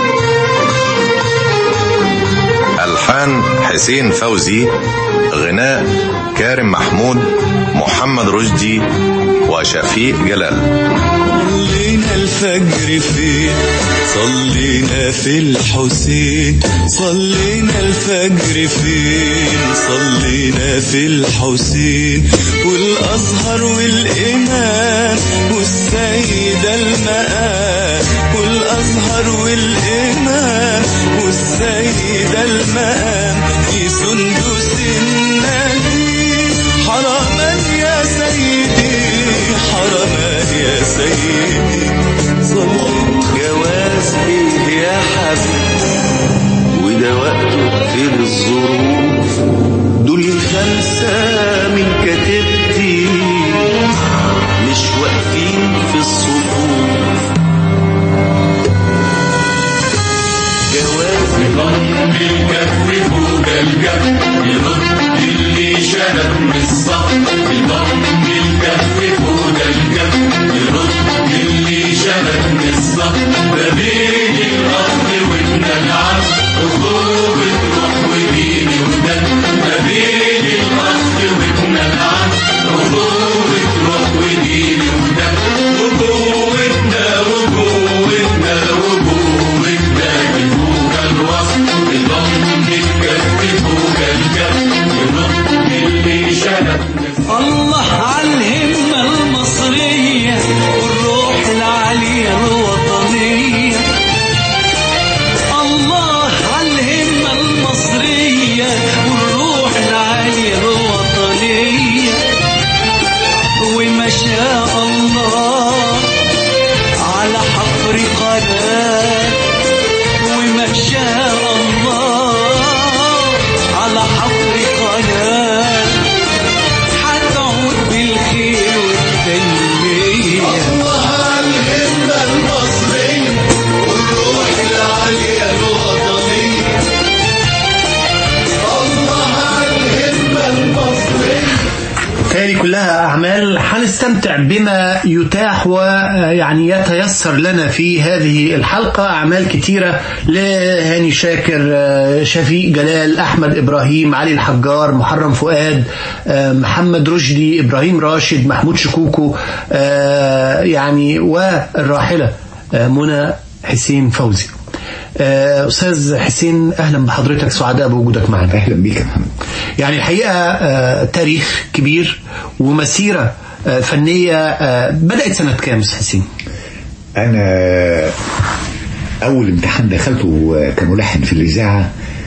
ألحان حسين فوزي غناء كارم محمود محمد رشدي وشفيق جلال صلينا الفجر فين صلينا في الحسين صلينا الفجر فين صلينا في الحسين والأزهر والإمام والسيدة المقام والأزهر والإمام والسيدة المقام في سندس النبي حرما يا سيدي حرما يا سيدي صلوا جواز ايه يا حبيبي وده وقته في الظروف دول خمسة من كتبتي مش واقفين في الصفوف جواز نظام بالكف فوق الجف يرد اللي شرب من الصف نظام بالكف فوق الجف يرد اللي شرب من الصف ما بين الأرض وابن العم أخوة روح ودين ودم ما بين الأخ وابن العم أعمال هنستمتع بما يتاح ويعني يتيسر لنا في هذه الحلقة أعمال كتيرة لهاني شاكر آه، شفيق جلال أحمد إبراهيم علي الحجار محرم فؤاد آه، محمد رشدي إبراهيم راشد محمود شكوكو آه، يعني والراحلة آه، منى حسين فوزي آه، أستاذ حسين أهلا بحضرتك سعداء بوجودك معنا أهلا بيك يا محمد يعني الحقيقة آه، تاريخ كبير ومسيرة آه، فنية آه، بدأت سنة كام أستاذ حسين؟ أنا أول امتحان دخلته كملحن في الإذاعة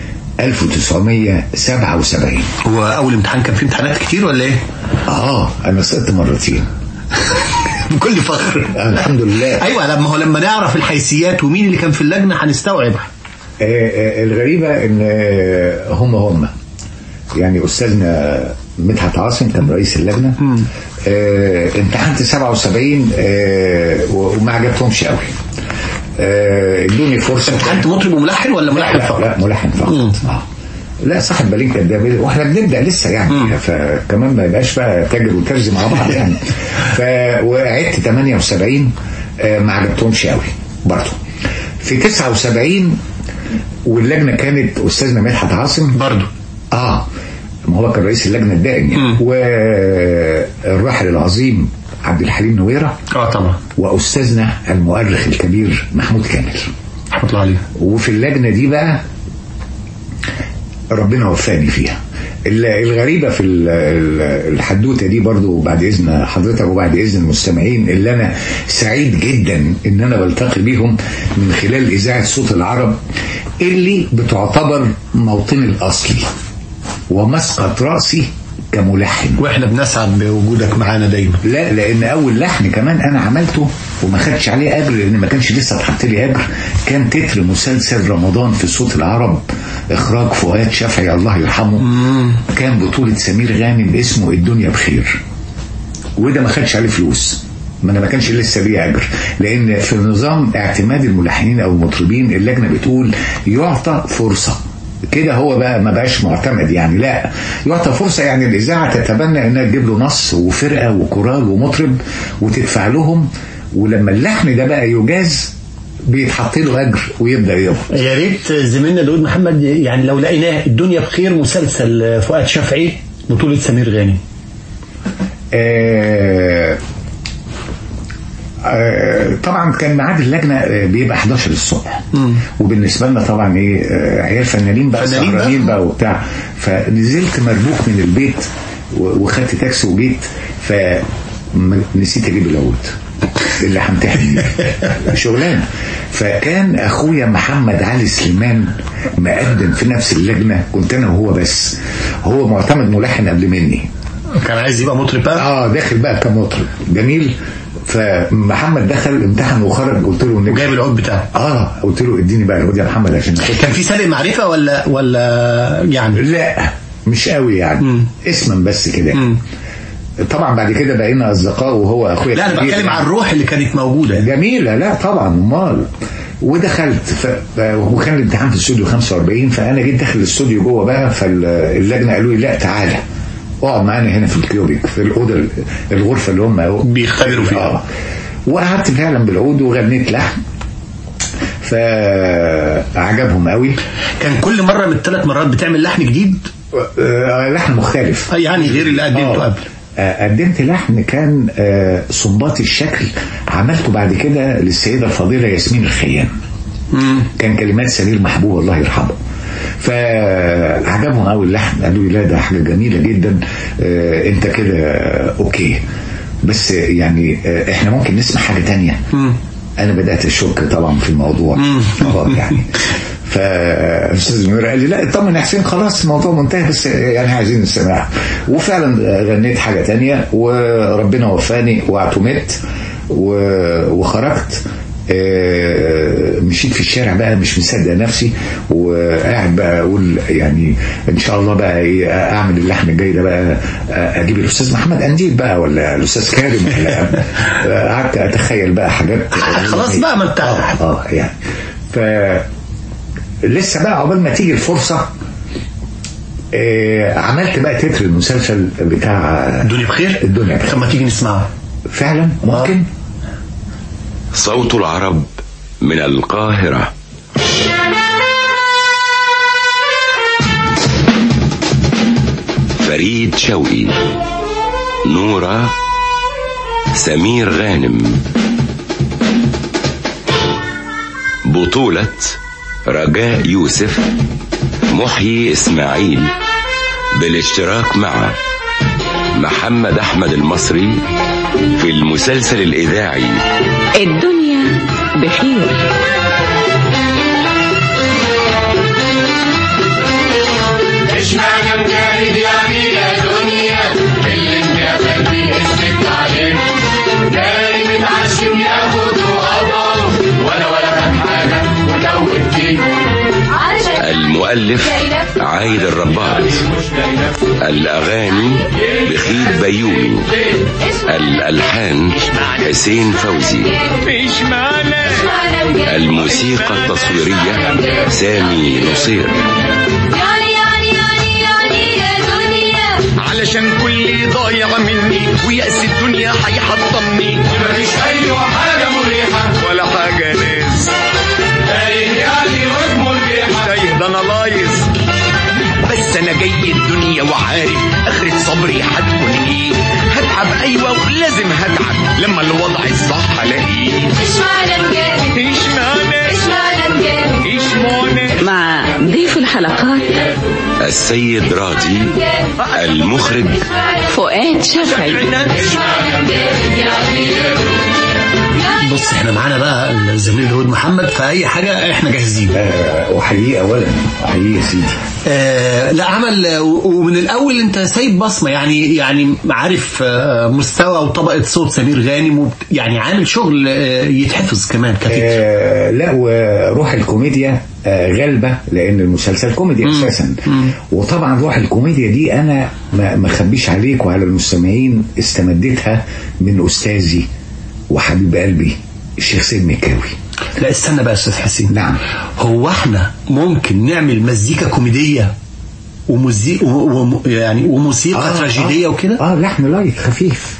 1977 هو أول امتحان كان فيه امتحانات كتير ولا إيه؟ آه أنا سقطت مرتين بكل فخر الحمد لله أيوة لما هو لما نعرف الحيثيات ومين اللي كان في اللجنة هنستوعب آه، آه، الغريبة ان آه، هم هم يعني استاذنا مدحت عاصم كان رئيس اللجنة آه، امتحنت 77 آه، وما عجبتهمش قوي آه، ادوني فرصة امتحنت مطرب وملحن ولا ملحن لا فقط؟ لا ملحن فقط آه. لا صاحب بالين كداب واحنا بنبدا لسه يعني فكمان ما يبقاش بقى تاجر وترزي مع بعض يعني ف وعدت 78 آه، ما عجبتهمش قوي برضه في 79 واللجنه كانت استاذنا مدحت عاصم برضه اه ما هو كان رئيس اللجنه الدائم يعني والراحل العظيم عبد الحليم نويره اه طبعا واستاذنا المؤرخ الكبير محمود كامل رحمة الله عليه وفي اللجنه دي بقى ربنا وفاني فيها ال- الغريبة في ال- ال- الحدوتة دي برضو بعد إذن حضرتك وبعد إذن المستمعين اللي أنا سعيد جدا إن أنا بلتقي بيهم من خلال إذاعة صوت العرب اللي بتعتبر موطني الأصلي ومسقط رأسي كملحن واحنا بنسعد بوجودك معانا دايما لا لان اول لحن كمان انا عملته وما خدتش عليه اجر لان ما كانش لسه اتحط لي اجر كان تتر مسلسل رمضان في صوت العرب اخراج فؤاد شافعي الله يرحمه كان بطولة سمير غانم اسمه الدنيا بخير وده ما خدش عليه فلوس ما انا ما كانش لسه ليه اجر لان في نظام اعتماد الملحنين او المطربين اللجنه بتقول يعطى فرصه كده هو بقى ما بقاش معتمد يعني لا يعطى فرصه يعني الاذاعه تتبنى انها تجيب له نص وفرقه وكورال ومطرب وتدفع لهم ولما اللحن ده بقى يجاز بيتحط له اجر ويبدا يقبض يا ريت زميلنا داود محمد يعني لو لقيناه الدنيا بخير مسلسل فؤاد شافعي بطولة سمير غانم آه آه، طبعا كان ميعاد اللجنه آه، بيبقى 11 الصبح وبالنسبه لنا طبعا ايه آه، عيال فنانين بقى فنانين بقى. سهرانين بقى وبتاع فنزلت مربوك من البيت و- وخدت تاكسي وجيت فنسيت اجيب العود اللي همتحن بيه. شغلانه فكان اخويا محمد علي سليمان مقدم في نفس اللجنه كنت انا وهو بس هو معتمد ملحن قبل مني كان عايز يبقى مطرب بقى اه داخل بقى كمطرب جميل فمحمد دخل امتحن وخرج قلت له النبي جايب العود بتاعه اه قلت له اديني بقى العود يا محمد عشان أخش. كان في سابق معرفة ولا ولا يعني لا مش قوي يعني اسما بس كده طبعا بعد كده بقينا اصدقاء وهو اخويا لا انا الكبير بتكلم يعني. عن الروح اللي كانت موجودة جميله لا طبعا امال ودخلت ف... وكان الامتحان في الاستوديو 45 فانا جيت داخل الاستوديو جوه بقى فاللجنه قالوا لي لا تعالى اقعد معانا هنا في الكيوبيك في الاوضه الغرفه اللي هم بيختبروا فيها اه وقعدت فعلا بالعود وغنيت لحن فعجبهم قوي كان كل مرة من الثلاث مرات بتعمل لحن جديد آه، لحن مختلف آه، يعني غير اللي قدمته آه. قبل آه، قدمت لحن كان آه، صنباطي الشكل عملته بعد كده للسيدة الفاضلة ياسمين الخيام كان كلمات سمير محبوب الله يرحمه فعجبهم قوي اللحن قالوا لي لا ده حاجة جميلة جدا آه، انت كده آه، اوكي بس آه، يعني آه، احنا ممكن نسمع حاجة تانية انا بدأت اشك طبعا في الموضوع اه يعني فاستاذ منير قال لي لا اطمن يا حسين خلاص الموضوع منتهي بس يعني عايزين نسمعها وفعلا غنيت حاجه تانية وربنا وفاني واعتمدت و- وخرجت آه، مشيت في الشارع بقى مش مصدق نفسي وقاعد بقى اقول يعني ان شاء الله بقى ايه اعمل اللحن الجاي ده بقى آه، اجيب الاستاذ محمد انديل بقى ولا الاستاذ كارم ولا آه، قعدت اتخيل بقى حاجات خلاص بقى ما انت اه يعني ف لسه بقى عقبال ما تيجي الفرصه آه عملت بقى تتر المسلسل بتاع الدنيا بخير الدنيا بخير طب ما تيجي نسمعها فعلا ممكن صوت العرب من القاهرة فريد شوقي نورة سمير غانم بطولة رجاء يوسف محيي إسماعيل بالاشتراك مع محمد أحمد المصري في المسلسل الإذاعي الدنيا بخير اشمعنى مجاهد يعني يا دنيا اللي انت قلبي اسمك عليه دايم متعشم ياخد وقضى ولا ولا كان حاجه وتوهتني المؤلف عايد الرباط الأغاني بخيت بيومي الألحان حسين فوزي مش معنى الموسيقى التصويرية سامي نصير يعني يعني يعني يعني يا دنيا علشان كل ضايع مني ويأس الدنيا هيحطمني مفيش اي حاجه مريحه ولا حاجة ناس تايه يعني ومريحه تايه ده انا لايص بس انا جاي الدنيا وعارف اخرة صبري هتكون ايه هتعب ايوه ولازم هتعب لما الوضع الصح الاقيه اشمعنى مجاهد اشمعنى اشمعنى مجاهد اشمعنى مع ضيف الحلقات السيد راضي المخرج فؤاد شفعي بص احنا معانا بقى الزميل داود محمد في اي حاجه احنا جاهزين آه احييه اولا احييه يا سيدي آه لا عمل آه، ومن الاول انت سايب بصمه يعني يعني عارف آه، مستوى وطبقه صوت سمير غانم وبت- يعني عامل شغل آه، يتحفظ كمان كتير آه لا وروح الكوميديا آه غالبة لأن المسلسل كوميدي أساسا وطبعا روح الكوميديا دي أنا ما ما اخبيش عليك وعلى المستمعين استمدتها من أستاذي وحبيب قلبي الشيخ سيد مكاوي لا استنى بقى يا استاذ حسين نعم هو احنا ممكن نعمل مزيكا كوميديه ومزي... و... و... يعني وموسيقى آه، تراجيديه آه. وكده اه لحن لايت خفيف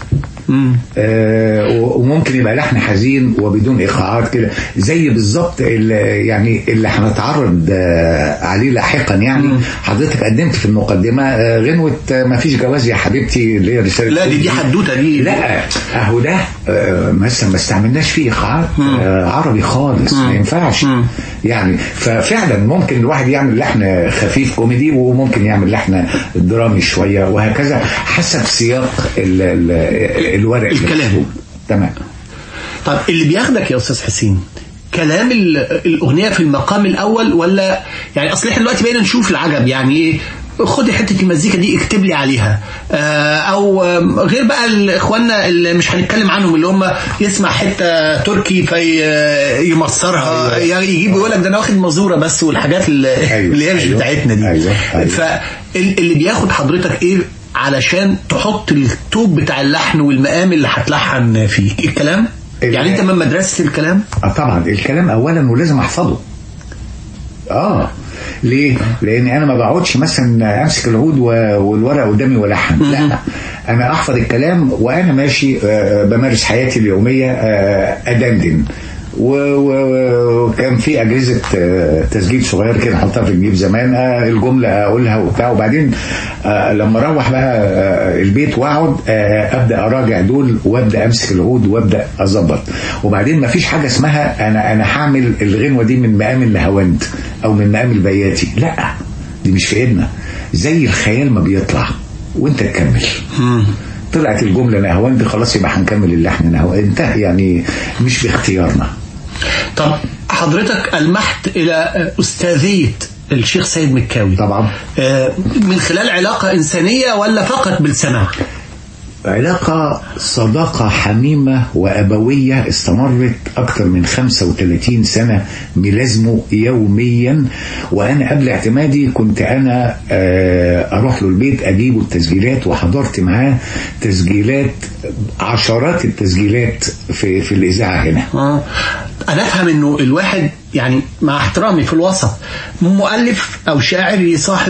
آه و- وممكن يبقى لحن حزين وبدون ايقاعات كده زي بالظبط ال- يعني اللي هنتعرض آه عليه لاحقا يعني حضرتك قدمت في المقدمه آه غنوه آه ما فيش جواز يا حبيبتي اللي هي رساله لا دي دي حدوته دي لا اهو ده آه، مثلا ما استعملناش فيه ايقاعات آه، عربي خالص ما ينفعش يعني ففعلا ممكن الواحد يعمل لحن خفيف كوميدي وممكن يعمل لحن درامي شويه وهكذا حسب سياق ال ال الورق اللي الكلام. مكتوب. تمام طب اللي بياخدك يا استاذ حسين كلام ال- الاغنيه في المقام الاول ولا يعني اصل احنا دلوقتي بقينا نشوف العجب يعني ايه خد حته المزيكا دي اكتب لي عليها آه، او آم، غير بقى ال- اخواننا اللي مش هنتكلم عنهم اللي هم يسمع حته تركي فيمصرها يجيب يقول لك ده انا واخد مزوره بس والحاجات اللي, أيوة، اللي هي مش أيوة، بتاعتنا دي أيوة، أيوة. فاللي بياخد حضرتك ايه علشان تحط التوب بتاع اللحن والمقام اللي هتلحن فيه الكلام يعني انت من مدرسه الكلام اه طبعا الكلام اولا ولازم احفظه اه ليه؟ لان انا ما بقعدش مثلا امسك العود و- والورقه قدامي والحن لا انا احفظ الكلام وانا ماشي آه، بمارس حياتي اليوميه آه، ادندن و- و- وكان في اجهزه آه، تسجيل صغير كده حطها في الجيب زمان آه، الجمله اقولها وبتاع وبعدين آه، لما اروح بقى آه، البيت واقعد آه، ابدا اراجع دول وابدا امسك العود وابدا اظبط وبعدين ما فيش حاجه اسمها انا انا هعمل الغنوه دي من مقام النهاوند او من مقام البياتي لا دي مش في ايدنا زي الخيال ما بيطلع وانت تكمل طلعت الجمله نهاوند خلاص يبقى هنكمل اللحن نهاوند انتهى يعني مش باختيارنا طب حضرتك ألمحت إلى أستاذية الشيخ سيد مكاوي طبعا من خلال علاقة إنسانية ولا فقط بالسماع علاقة صداقة حميمة وأبوية استمرت أكثر من 35 سنة ملازمه يوميا وأنا قبل اعتمادي كنت أنا آه، أروح له البيت أجيبه التسجيلات وحضرت معاه تسجيلات عشرات التسجيلات في, في الإذاعة هنا آه. أنا أفهم إنه الواحد يعني مع احترامي في الوسط مؤلف أو شاعر يصاحب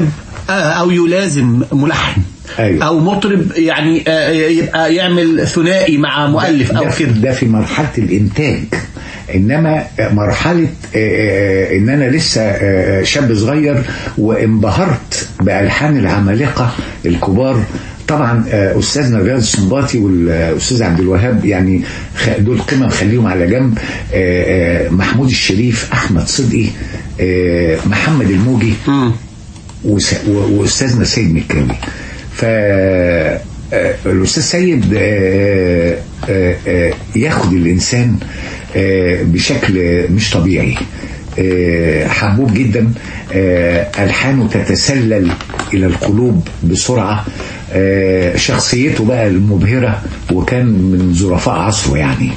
آه، او يلازم ملحن أيوة. او مطرب يعني آه، يبقى يعمل ثنائي مع مؤلف او ده كده ده في مرحله الانتاج انما مرحله آه، آه، ان انا لسه آه، شاب صغير وانبهرت بالحان العمالقه الكبار طبعا آه، استاذنا رياض السنباطي والاستاذ عبد الوهاب يعني خ- دول قمم خليهم على جنب آه، آه، محمود الشريف احمد صدقي آه، محمد الموجي وس- و- واستاذنا سيد مكاوي ف آه، الاستاذ سيد آه، آه، آه، ياخد الانسان آه، بشكل مش طبيعي آه، حبوب جدا آه، الحانه تتسلل الى القلوب بسرعه آه، شخصيته بقى المبهره وكان من ظرفاء عصره يعني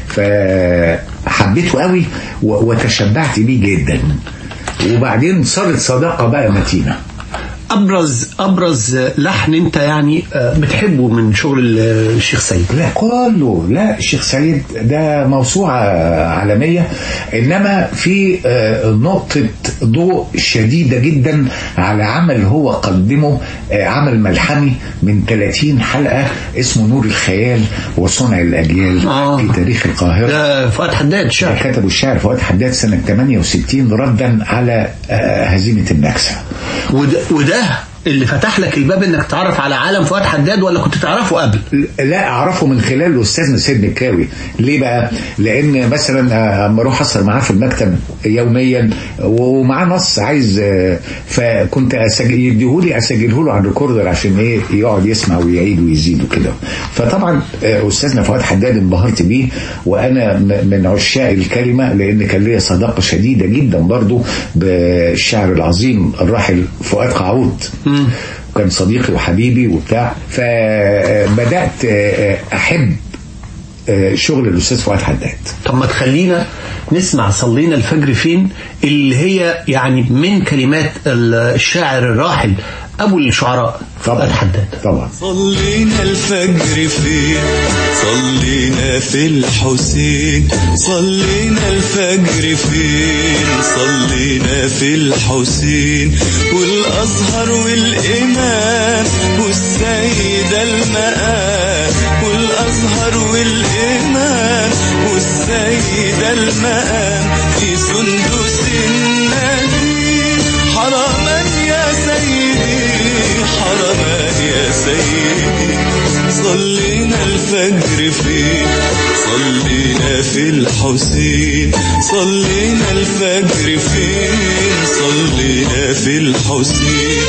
فحبيته قوي و- وتشبعت بيه جدا وبعدين صارت صداقه بقى متينه ابرز ابرز لحن انت يعني آه، بتحبه من شغل الشيخ سيد لا كله لا الشيخ سيد ده موسوعة عالمية إنما في آه، نقطة ضوء شديدة جدا على عمل هو قدمه آه، عمل ملحمي من 30 حلقة اسمه نور الخيال وصنع الأجيال آه. في تاريخ القاهرة ده فؤاد حداد شعر ده كتبوا الشعر فؤاد حداد سنة 68 ردا على آه، هزيمة النكسة وده, وده اللي فتح لك الباب انك تعرف على عالم فؤاد حداد ولا كنت تعرفه قبل لا اعرفه من خلال استاذنا سيد مكاوي ليه بقى لان مثلا آه، اما اروح اسهر معاه في المكتب يوميا ومعاه نص عايز آه، فكنت اسجل يديهولي اسجله له على الريكوردر عشان ايه يقعد يسمع ويعيد ويزيد وكده فطبعا آه، استاذنا فؤاد حداد انبهرت بيه وانا م- من عشاق الكلمه لان كان ليا صداقه شديده جدا برضو بالشاعر العظيم الراحل فؤاد قعود كان صديقي وحبيبي وبتاع فبدات احب شغل الاستاذ فؤاد حداد طب ما تخلينا نسمع صلينا الفجر فين اللي هي يعني من كلمات الشاعر الراحل ابو الشعراء فؤاد حداد طبعا صلينا الفجر فين صلينا في الحسين صلينا الفجر فين صلينا في الحسين والأزهر والإمام والسيدة المقام والأزهر والإمام والسيدة المقام في سندس النبي حرما يا سيدي حرما يا سيدي صلينا الفجر فين صلينا في الحسين صلينا الفجر فين صلينا في الحسين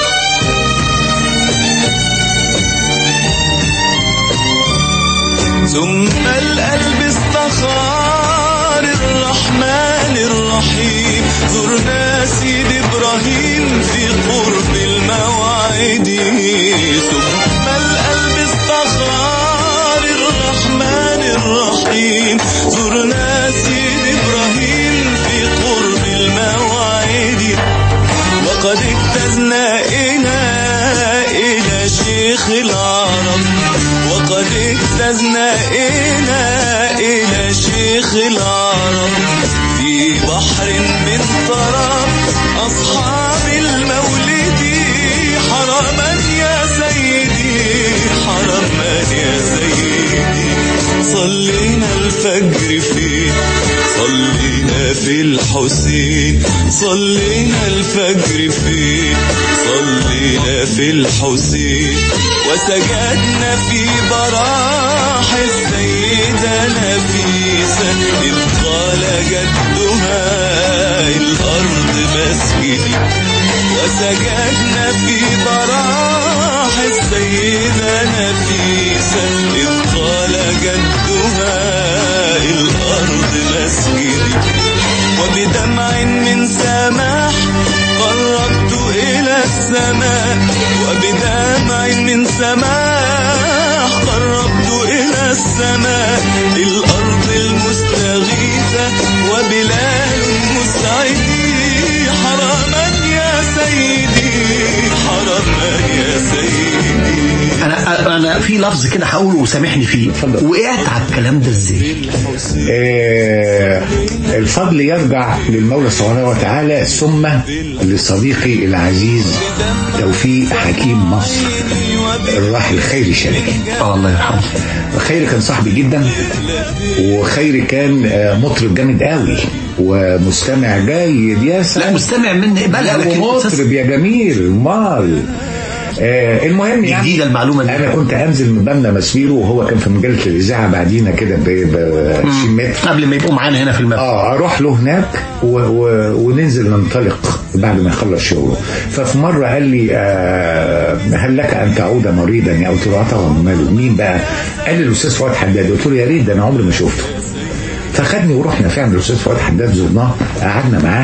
ثم القلب استخار الرحمن الرحيم زرنا سيد ابراهيم في قرب الموعد ثم القلب استخار الرحمن الرحيم زرنا سيد ابراهيم في قرب الموعد وقد اجتزنا إلى إلى شيخ العرب وقد اجتزنا إلى إلى شيخ العرب في بحر من طرف أصحاب المولد حرما يا سيدي حرما يا سيدي صلينا الفجر فيه صلينا في الحسين صلينا الفجر فيه صلينا في الحسين وسجدنا في براح السيدة نفيسة إذ قال جدها الأرض مسجدي وسجدنا في براح السيدة نفيسة إذ قال جدها الأرض مسجدي وبدمع من سماح قربت إلى السماء وبدمع من سماح قربت إلى السماء الأرض المستغيثة وبلال مستعدي حرما يا سيدي حرما يا سيدي انا انا في لفظ كده هقوله وسامحني فيه وقعت على الكلام ده ازاي آه، الفضل يرجع للمولى سبحانه وتعالى ثم لصديقي العزيز توفيق حكيم مصر الراحل خيري شركي اه الله يرحمه خيري كان صاحبي جدا وخيري كان آه، مطرب جامد قوي ومستمع جيد يا سلام لا مستمع من لا قبلها لكن ومطرب يا جميل مال آه المهم يعني جديده المعلومه دي انا كنت انزل من مبنى مسبيرو وهو كان في مجله الاذاعه بعدينا كده ب ب 20 متر قبل ما يبقوا معانا هنا في المبنى اه اروح له هناك و و وننزل ننطلق بعد ما يخلص شغله ففي مره قال لي آه هل لك ان تعود مريضا يا قلت له اه طبعا ماله مين بقى قال لي الاستاذ فؤاد حداد قلت له يا ريت ده انا عمري ما شفته فخدني ورحنا فعلا الاستاذ فؤاد حداد زرناه قعدنا معاه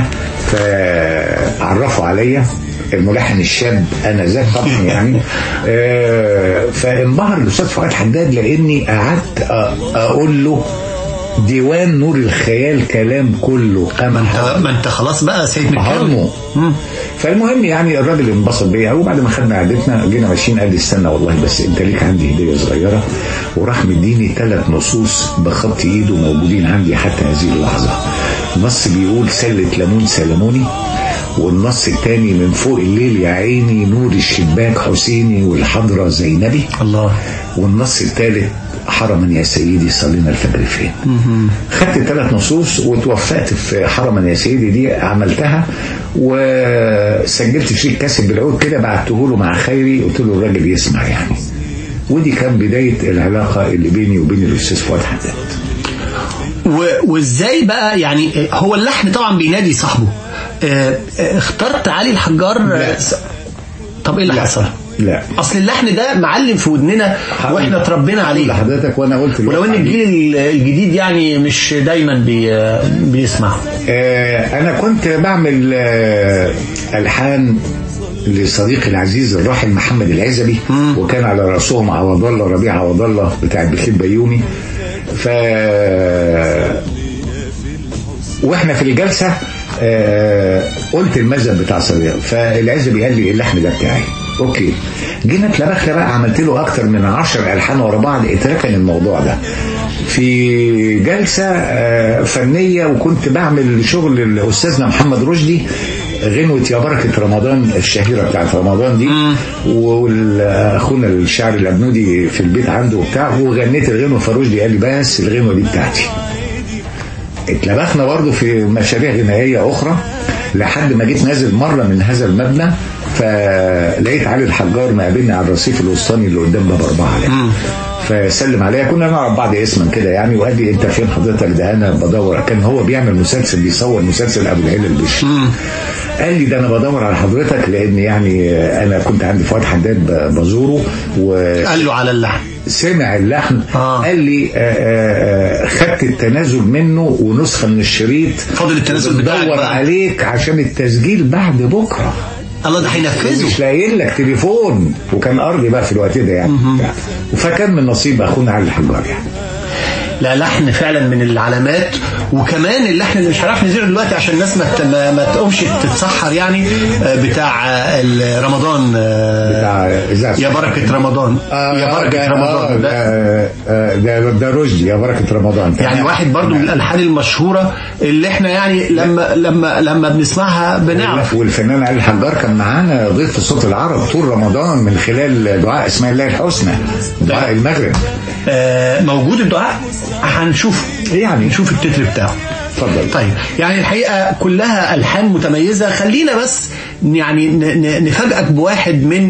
فعرفوا عليا الملحن الشاب انا ذاك طبعا يعني آه، فانبهر الاستاذ فؤاد حداد لاني قعدت أ- اقول له ديوان نور الخيال كلام كله ما انت ما انت خلاص بقى سيد مكاوي هرمه فالمهم يعني الراجل انبسط بيا وبعد ما خدنا قعدتنا جينا ماشيين قال لي استنى والله بس انت ليك عندي هديه صغيره وراح مديني ثلاث نصوص بخط ايده موجودين عندي حتى هذه اللحظه نص بيقول سله ليمون سلموني والنص الثاني من فوق الليل يا عيني نور الشباك حسيني والحضره زينبي الله والنص الثالث حرما يا سيدي صلينا الفجر فين خدت ثلاث نصوص وتوفقت في حرما يا سيدي دي عملتها وسجلت شريك كاسب بالعود كده بعته له مع خيري قلت له الراجل يسمع يعني ودي كان بداية العلاقة اللي بيني وبين الأستاذ فؤاد حداد و- وازاي بقى يعني هو اللحن طبعا بينادي صاحبه آه، آه، اخترت علي الحجار آه، س- طب ايه اللي حصل؟ لا اصل اللحن ده معلم في ودننا واحنا اتربينا عليه لحضرتك وانا قلت ولو ان الجيل الجديد يعني مش دايما بي بيسمع آه، انا كنت بعمل آه، الحان لصديقي العزيز الراحل محمد العزبي وكان على راسهم عوض الله ربيع عوض الله بتاع بخيت بيومي ف واحنا في الجلسه آه، قلت المذهب بتاع صديق فالعزبي قال لي اللحن ده بتاعي اوكي جينا اتلبخنا بقى عملت له اكتر من عشر الحان ورا بعض اتركن الموضوع ده في جلسه آه، فنيه وكنت بعمل شغل لاستاذنا محمد رشدي غنوة يا بركة رمضان الشهيرة بتاعت رمضان دي واخونا الشاعر الابنودي في البيت عنده وبتاع وغنيت الغنوة فرشدي قال لي بس الغنوة دي بتاعتي اتلبخنا برضو في مشاريع غنائية أخرى لحد ما جيت نازل مرة من هذا المبنى فلقيت علي الحجار مقابلني على الرصيف الوسطاني اللي قدام باب أربعة ده فسلم عليا كنا نعرف بعض اسما كده يعني وقال لي انت فين حضرتك ده انا بدور كان هو بيعمل مسلسل بيصور مسلسل ابو العيله البشري قال لي ده انا بدور على حضرتك لان يعني انا كنت عندي فؤاد حداد ب- بزوره و قال له على اللحن سمع اللحن آه. قال لي آآ آآ خدت التنازل منه ونسخه من الشريط فاضل التنازل بتاعك بدور بقى. عليك عشان التسجيل بعد بكره الله ده هينفذه مش لاقيين لك تليفون وكان ارضي بقى في الوقت ده يعني فكان من نصيب اخونا علي الحجار يعني لا لحن فعلا من العلامات وكمان اللحن اللي مش هنعرف نزيله دلوقتي عشان الناس ما ت- ما, ما تقومش تتسحر يعني آه، بتاع آه، ال- رمضان بتاع يا بركة رمضان يا بركة ده- رمضان ده آه، آه، ده ده رشدي يا بركه رمضان يعني واحد برضو من الالحان المشهوره اللي احنا يعني لما لما لما بنسمعها بنعرف والفنان علي الحجار كان معانا ضيف في صوت العرب طول رمضان من خلال دعاء اسماء الله الحسنى دعاء المغرب آه، موجود الدعاء هنشوف يعني نشوف التتر بتاعه اتفضل طيب يعني الحقيقه كلها الحان متميزه خلينا بس يعني ن- ن- نفاجئك بواحد من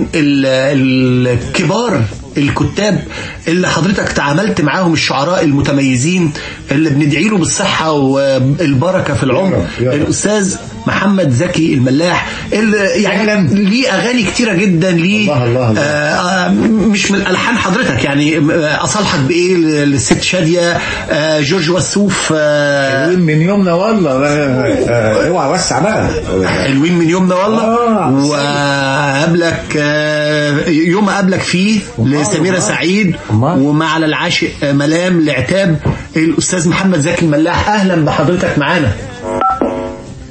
ال- الكبار الكتاب اللي حضرتك تعاملت معاهم الشعراء المتميزين اللي بندعي له بالصحة والبركة في العمر الأستاذ محمد زكي الملاح اللي يعني ليه أغاني كتيرة جدا ليه آه آه مش من ألحان حضرتك يعني آه، أصالحك بإيه للست شادية آه جورج وسوف آه حلوين من يومنا والله آه، اوعى وسع بقى حلوين من يومنا والله وقابلك آه، يوم قابلك فيه لسميرة سعيد وما على العاشق آه، ملام لعتاب الأستاذ محمد زكي الملاح أهلا بحضرتك معانا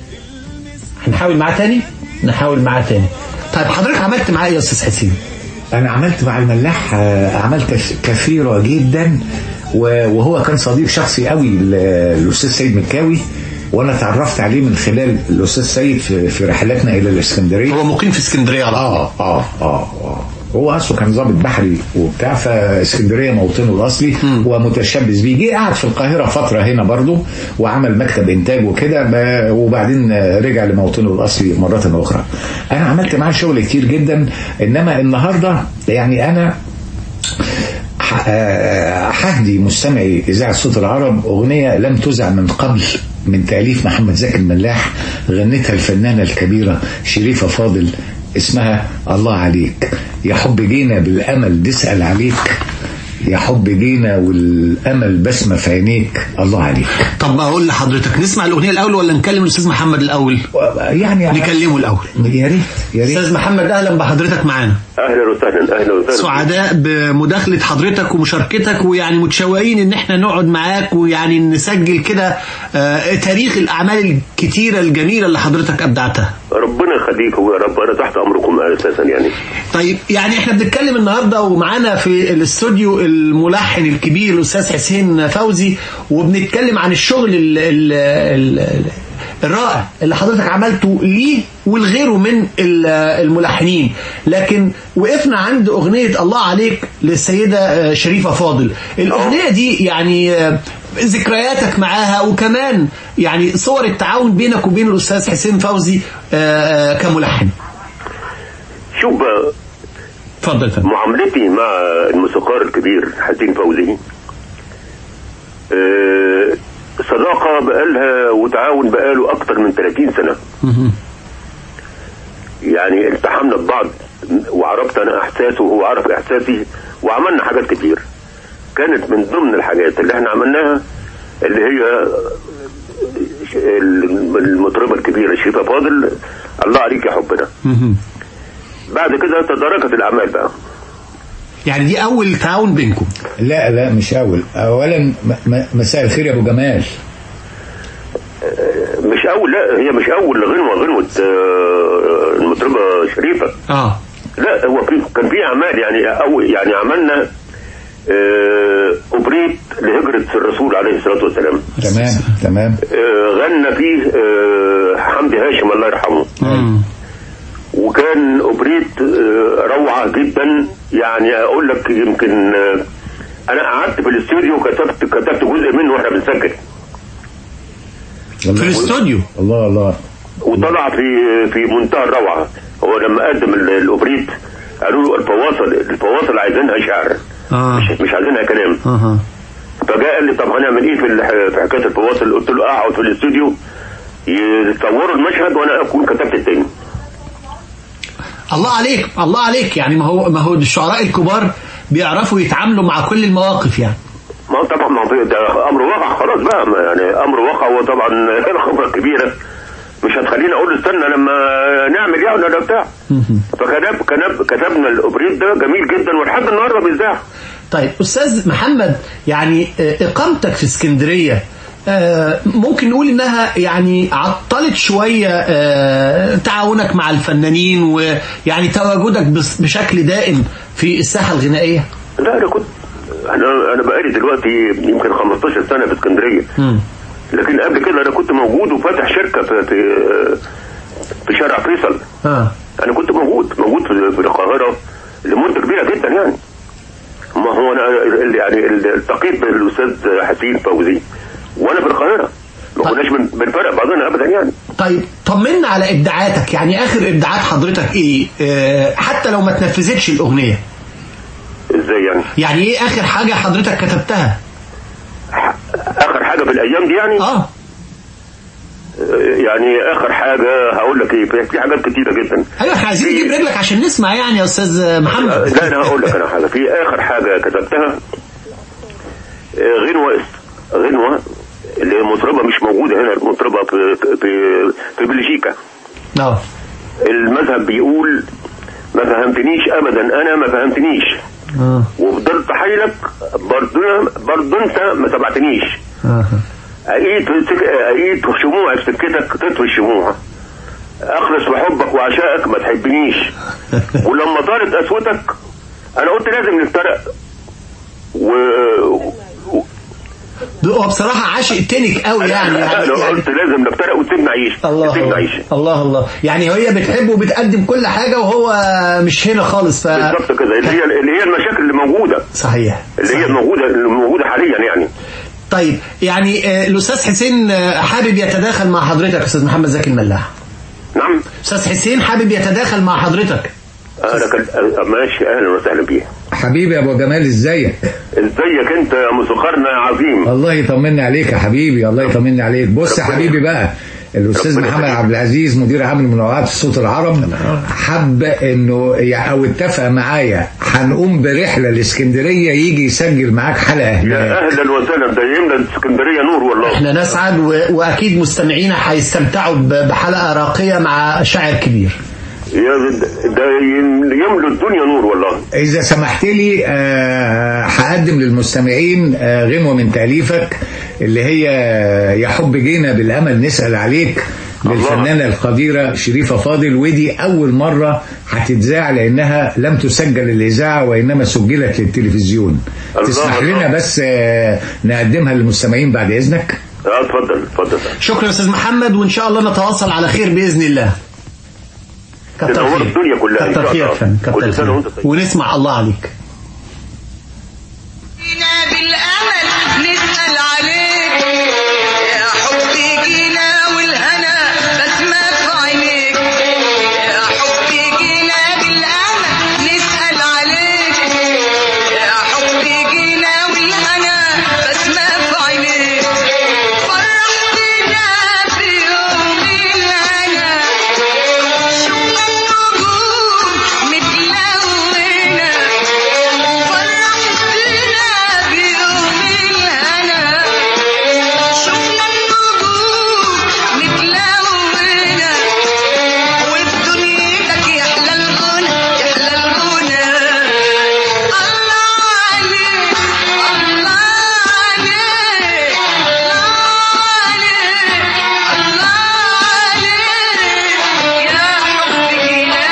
هنحاول معاه تاني نحاول معاه تاني طيب حضرتك عملت معاه ايه يا أستاذ حسين انا عملت مع الملاح آه، عملت كثيره جدا و- وهو كان صديق شخصي قوي ل- للاستاذ سيد مكاوي وانا تعرفت عليه من خلال الاستاذ سيد في, في رحلاتنا الى الاسكندريه هو مقيم في اسكندريه على اه اه اه اه هو اصله كان ضابط بحري وبتاع فاسكندريه موطنه الاصلي ومتشبث بيه جه قعد في القاهره فتره هنا برضه وعمل مكتب انتاج وكده ب- وبعدين رجع لموطنه الاصلي مره اخرى انا عملت معاه شغل كتير جدا انما النهارده يعني انا ح- آه، حهدي مستمعي اذاعه صوت العرب اغنيه لم تذع من قبل من تاليف محمد زكي الملاح غنتها الفنانه الكبيره شريفه فاضل اسمها الله عليك يا حب جينا بالامل نسال عليك يا حب جينا والامل بسمه في عينيك الله عليك طب اقول لحضرتك نسمع الاغنيه الاول ولا نكلم الاستاذ محمد الاول يعني نكلمه الاول يا ريت يا ريت استاذ محمد اهلا بحضرتك معانا اهلا وسهلا اهلا وسهلا سعداء بمداخلة حضرتك ومشاركتك ويعني متشوقين ان احنا نقعد معاك ويعني نسجل كده آه، تاريخ الاعمال الكتيرة الجميلة اللي حضرتك ابدعتها ربنا يخليكم يا رب انا تحت امركم اساسا يعني طيب يعني احنا بنتكلم النهارده ومعانا في الاستوديو الملحن الكبير الاستاذ حسين فوزي وبنتكلم عن الشغل ال ال ال الرائع اللي حضرتك عملته ليه ولغيره من ال- الملحنين لكن وقفنا عند أغنية الله عليك للسيدة آه، شريفة فاضل الأغنية دي يعني آه، ذكرياتك معاها وكمان يعني صور التعاون بينك وبين الأستاذ حسين فوزي آه، آه، كملحن شوف بقى اتفضل فندم معاملتي مع الموسيقار الكبير حسين فوزي آه، صداقة بقالها وتعاون بقاله أكتر من 30 سنة يعني التحمنا ببعض وعرفت أنا إحساسه وهو عرف إحساسي وعملنا حاجات كتير كانت من ضمن الحاجات اللي احنا عملناها اللي هي المطربة الكبيرة شريفة فاضل الله عليك يا حبنا بعد كده تداركت الأعمال بقى يعني دي أول تعاون بينكم لا لا مش اول اولا م- م- مساء الخير يا ابو جمال مش اول لا هي مش اول غنوه غنوه آه، المطربه شريفه اه لا هو في كان في اعمال يعني أو يعني عملنا آه، اوبريت لهجره الرسول عليه الصلاه والسلام تمام تمام آه، غنى فيه آه، حمدي هاشم الله يرحمه وكان اوبريت آه، روعه جدا يعني اقول لك يمكن آه، انا قعدت في الاستوديو كتبت كتبت جزء منه واحنا بنسجل في الاستوديو الله الله وطلع في في منتهى الروعه هو لما قدم ال- الاوبريت قالوا له الفواصل الفواصل عايزينها شعر اه مش مش عايزينها كلام اها فجاء قال لي طب هنعمل ايه في الح- في حكايه الفواصل قلت له اقعد في الاستوديو يصوروا المشهد وانا اكون كتبت التاني الله عليك الله عليك يعني ما هو ما هو الشعراء الكبار بيعرفوا يتعاملوا مع كل المواقف يعني ما هو طبعا ما هو ده امر واقع خلاص بقى ما يعني امر واقع هو طبعا الخبره كبيره مش هتخليني اقول له استنى لما نعمل يعني ولا بتاع فكتب كتب كتبنا الاوبريت ده جميل جدا ولحد النهارده بيذاع طيب استاذ محمد يعني آه، اقامتك في اسكندريه آه، ممكن نقول انها يعني عطلت شويه آه، تعاونك مع الفنانين ويعني تواجدك بس- بشكل دائم في الساحه الغنائيه لا انا كنت انا انا بقالي دلوقتي يمكن 15 سنه في اسكندريه لكن قبل كده انا كنت موجود وفاتح شركه في في, في شارع فيصل اه انا كنت موجود موجود في, في القاهره لمده كبيره جدا يعني ما هو انا ال- يعني ال- التقيت بالاستاذ حسين فوزي وانا في القاهره ما كناش بن- بنفرق بعضنا ابدا يعني طيب طمنا على ابداعاتك يعني اخر ابداعات حضرتك ايه آه، حتى لو ما تنفذتش الاغنيه ازاي يعني يعني ايه اخر حاجه حضرتك كتبتها اخر حاجه في الايام دي يعني اه يعني اخر حاجه هقول لك ايه في- في حاجات كتيره جدا ايوه احنا عايزين نجيب رجلك عشان نسمع يعني يا استاذ محمد لا انا هقول لك انا حاجه في اخر حاجه كتبتها آه، غنوه غنوه اللي هي مطربه مش موجوده هنا المطربه في في في بلجيكا اه المذهب بيقول ما فهمتنيش ابدا انا ما فهمتنيش اه وفضلت حايلك برضه برضه انت ما تبعتنيش اقيت في سك... اقيت في شموع في سكتك تطفي الشموع اخلص بحبك وعشائك ما تحبنيش ولما طالت قسوتك انا قلت لازم نفترق و هو بصراحة عاشق تنك قوي يعني, يعني, انا يعني قلت لازم نفترق وتسيبنا عيش الله تسيبنا الله, عيش الله الله يعني هي بتحبه وبتقدم كل حاجة وهو مش هنا خالص ف بالظبط كده اللي هي اللي هي المشاكل اللي موجوده صحيح اللي هي موجوده اللي موجوده حاليا يعني طيب يعني آه، الأستاذ حسين آه، حابب يتداخل مع حضرتك أستاذ محمد زكي الملاح نعم أستاذ حسين حابب يتداخل مع حضرتك انا كان آه، ماشي اهلا وسهلا بيه حبيبي يا ابو جمال ازيك ازيك انت يا موسيقارنا يا عظيم الله يطمني عليك يا حبيبي الله يطمني عليك بص يا حبيبي بقى الاستاذ محمد عبد العزيز مدير عام المنوعات في صوت العرب حب انه يع- او اتفق معايا هنقوم برحله لاسكندريه يجي يسجل معاك حلقه يا هناك اهلا وسهلا ده يملى اسكندريه نور والله احنا نسعد و... واكيد مستمعينا هيستمتعوا ب... بحلقه راقيه مع شاعر كبير يا ده يم- يملى الدنيا نور والله إذا سمحت لي آه، هقدم للمستمعين آه، غنوة من تأليفك اللي هي يا حب جينا بالأمل نسأل عليك للفنانة القديرة شريفة فاضل ودي أول مرة هتتذاع لأنها لم تسجل الإذاعة وإنما سجلت للتلفزيون الله تسمح الله. لنا بس آه، نقدمها للمستمعين بعد إذنك اه اتفضل اتفضل شكرا يا استاذ محمد وان شاء الله نتواصل على خير باذن الله كتر تنور خير الدنيا كلها إن كتر شاء خير الله. فن كتر كل سنة خير وأنت طيب. ونسمع الله عليك بالأمل نسأل عليك يا حبي جينا والهنا بسمة في عينيك يا حبي جينا بالأمل نسأل عليك يا حبي جينا والهنا بسمة في عينيك فرحتنا في يوم الهنا شفنا النجوم متلونة فرحتنا بيوم الهنا شفنا النجوم متلونة وفي دنيتك يحلى الغنى يحلى الغنى الله عليك الله عليك الله عليك يا حبي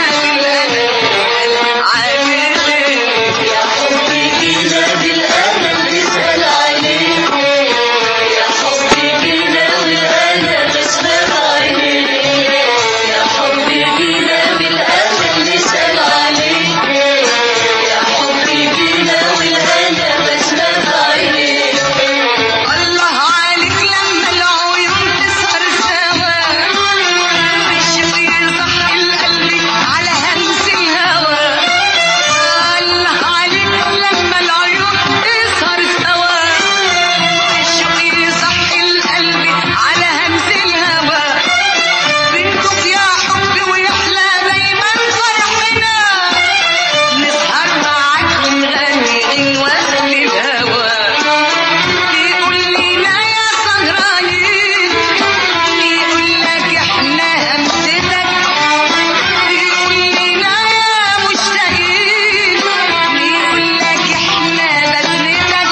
جينا بالأمل نسأل عليك يا حبي جينا بالأمل نسأل عليك يا حبي جينا بالأمل نسأل عليك يا حبي جينا بالأمل نسأل عليك الله عليك لما العيون تسهر سوا الشوق يصح القلب على همس الهوى الله عليك لما العيون تسهر سوا الشوق يصح القلب على همس الهوى بنتك يا حبي ويحلى دايما فرحنا نسهر معاك ونغني غنوة للهوى بيقول لنا يا سهرانين بيقول لك احنا همستك بيقول لنا يا مشتاقين بيقول لك احنا بسنتك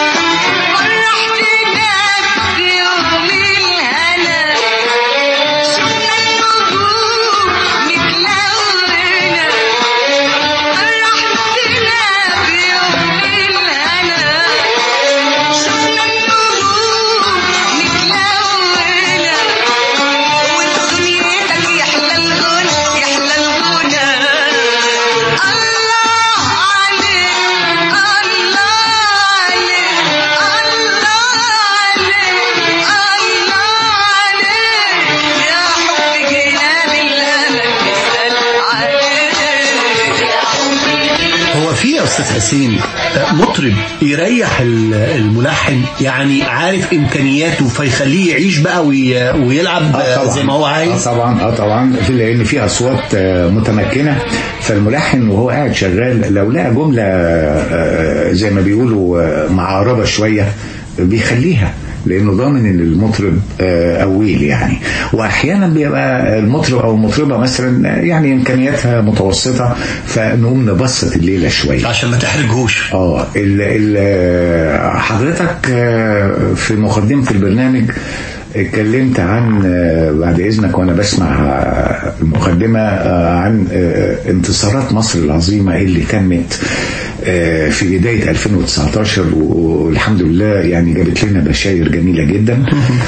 فرحتنا بيوم الهنا شفنا النجوم متلونة فرحتنا بيوم الهنا شفنا النجوم متلونة وفي دنيتك يحلى الغنى يحلى الغنى الله عليك الله عليك الله عليك الله عليك يا حبي جينا بالأمل نسأل عليك يا حبي هو في يا استاذ حسين مطرب يريح ال- الملحن يعني عارف امكانياته فيخليه يعيش بقى وي- ويلعب زي ما هو عايز اه طبعا اه طبعا في لان في اصوات آه، متمكنه فالملحن وهو قاعد شغال لو لقى جمله آه، زي ما بيقولوا آه، معارضه شويه بيخليها لانه ضامن ان المطرب آه، اول يعني واحيانا بيبقى المطرب او المطربه مثلا آه، يعني امكانياتها متوسطه فنقوم نبسط الليله شويه عشان ما تحرجهوش اه ال ال آه، حضرتك آه، في مقدمه البرنامج اتكلمت عن آه، بعد اذنك وانا بسمع آه، المقدمه آه، عن آه، انتصارات مصر العظيمه اللي تمت آه، في بداية 2019 والحمد لله يعني جابت لنا بشاير جميلة جدا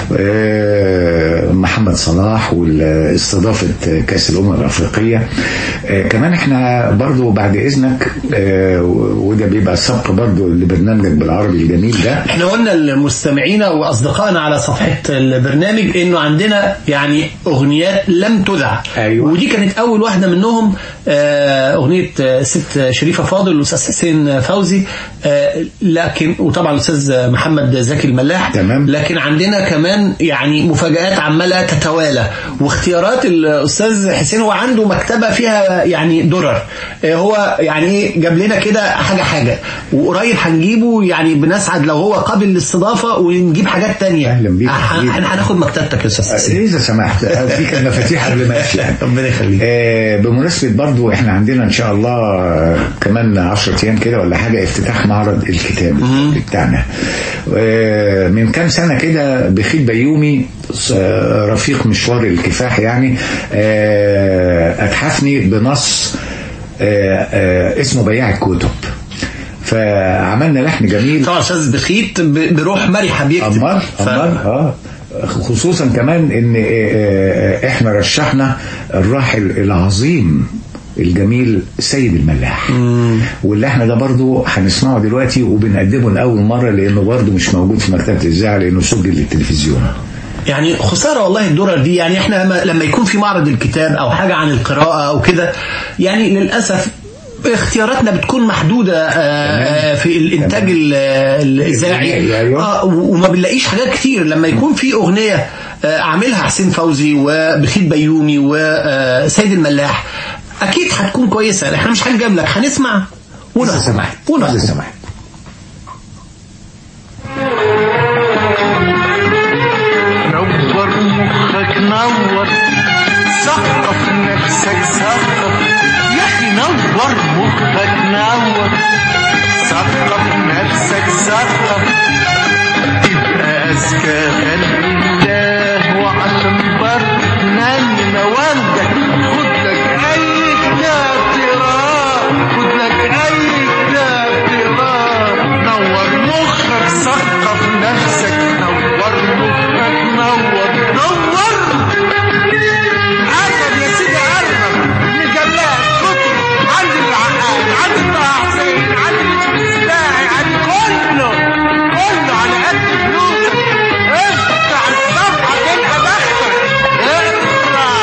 آه، محمد صلاح واستضافة كأس الأمم الأفريقية آه، كمان احنا برضو بعد إذنك آه، وده بيبقى سبق برضو لبرنامجك بالعربي الجميل ده احنا قلنا لمستمعينا واصدقائنا على صفحه البرنامج انه عندنا يعني اغنيات لم تذع أيوة. ودي كانت اول واحده منهم آه، اغنيه آه، ست شريفه فاضل والاستاذ حسين فوزي آه، لكن وطبعا الاستاذ محمد زكي الملاح تمام لكن عندنا كمان يعني مفاجات عماله تتوالى واختيارات الاستاذ حسين هو عنده مكتبه فيها يعني درر آه، هو يعني ايه جاب لنا كده حاجه حاجه وقريب هنجيبه يعني بنسعد لو هو قابل للاستضافه ونجيب حاجات تانية اهلا بيك احنا هناخد مكتبتك يا استاذ حسين إذا سمحت فيك المفاتيح قبل ما أمشي يعني ربنا يخليك آه، بمناسبة برضو احنا عندنا ان شاء الله آه، كمان 10 ايام كده ولا حاجة افتتاح معرض الكتاب بتاعنا آه، من كام سنة كده بخيت بيومي آه، رفيق مشوار الكفاح يعني آه، اتحفني بنص آه، آه، اسمه بياع الكتب فعملنا لحن جميل طبعا استاذ بخيت ب- بروح مرحه بيكتب أمال أمال اه خصوصا كمان ان آه، آه، احنا رشحنا الراحل العظيم الجميل سيد الملاح واللحن ده برضو هنسمعه دلوقتي وبنقدمه لأول مرة لأنه برضو مش موجود في مكتبة الإذاعة لأنه سجل للتلفزيون يعني خساره والله الدرر دي يعني احنا لما, لما يكون في معرض الكتاب او حاجه عن القراءه او كده يعني للاسف اختياراتنا بتكون محدودة آه، في الإنتاج ال- الإذاعي آه، وما بنلاقيش حاجات كتير لما يكون في أغنية آه، عاملها حسين فوزي وبخيت بيومي وسيد الملاح أكيد هتكون كويسة احنا مش هنجاملك هنسمع ونحكم ونحكم نور مخك نور سقف نفسك سقف يا اخي نور مخك نور سقف نفسك سقف تبقى اذكى خلق الله وعشان برضه نني موالدك خد لك اي كتاب تقراه خد لك اي كتاب تقراه نور مخك سقف نفسك نور مخك نور نور عجب يا سيدي عجب مجلات كتب عندي العقاد عندي طه حسين عندي اليوسف السلاحي عندي كله كله على قد فلوسك افتح الصفحه تلقى بختك اقرا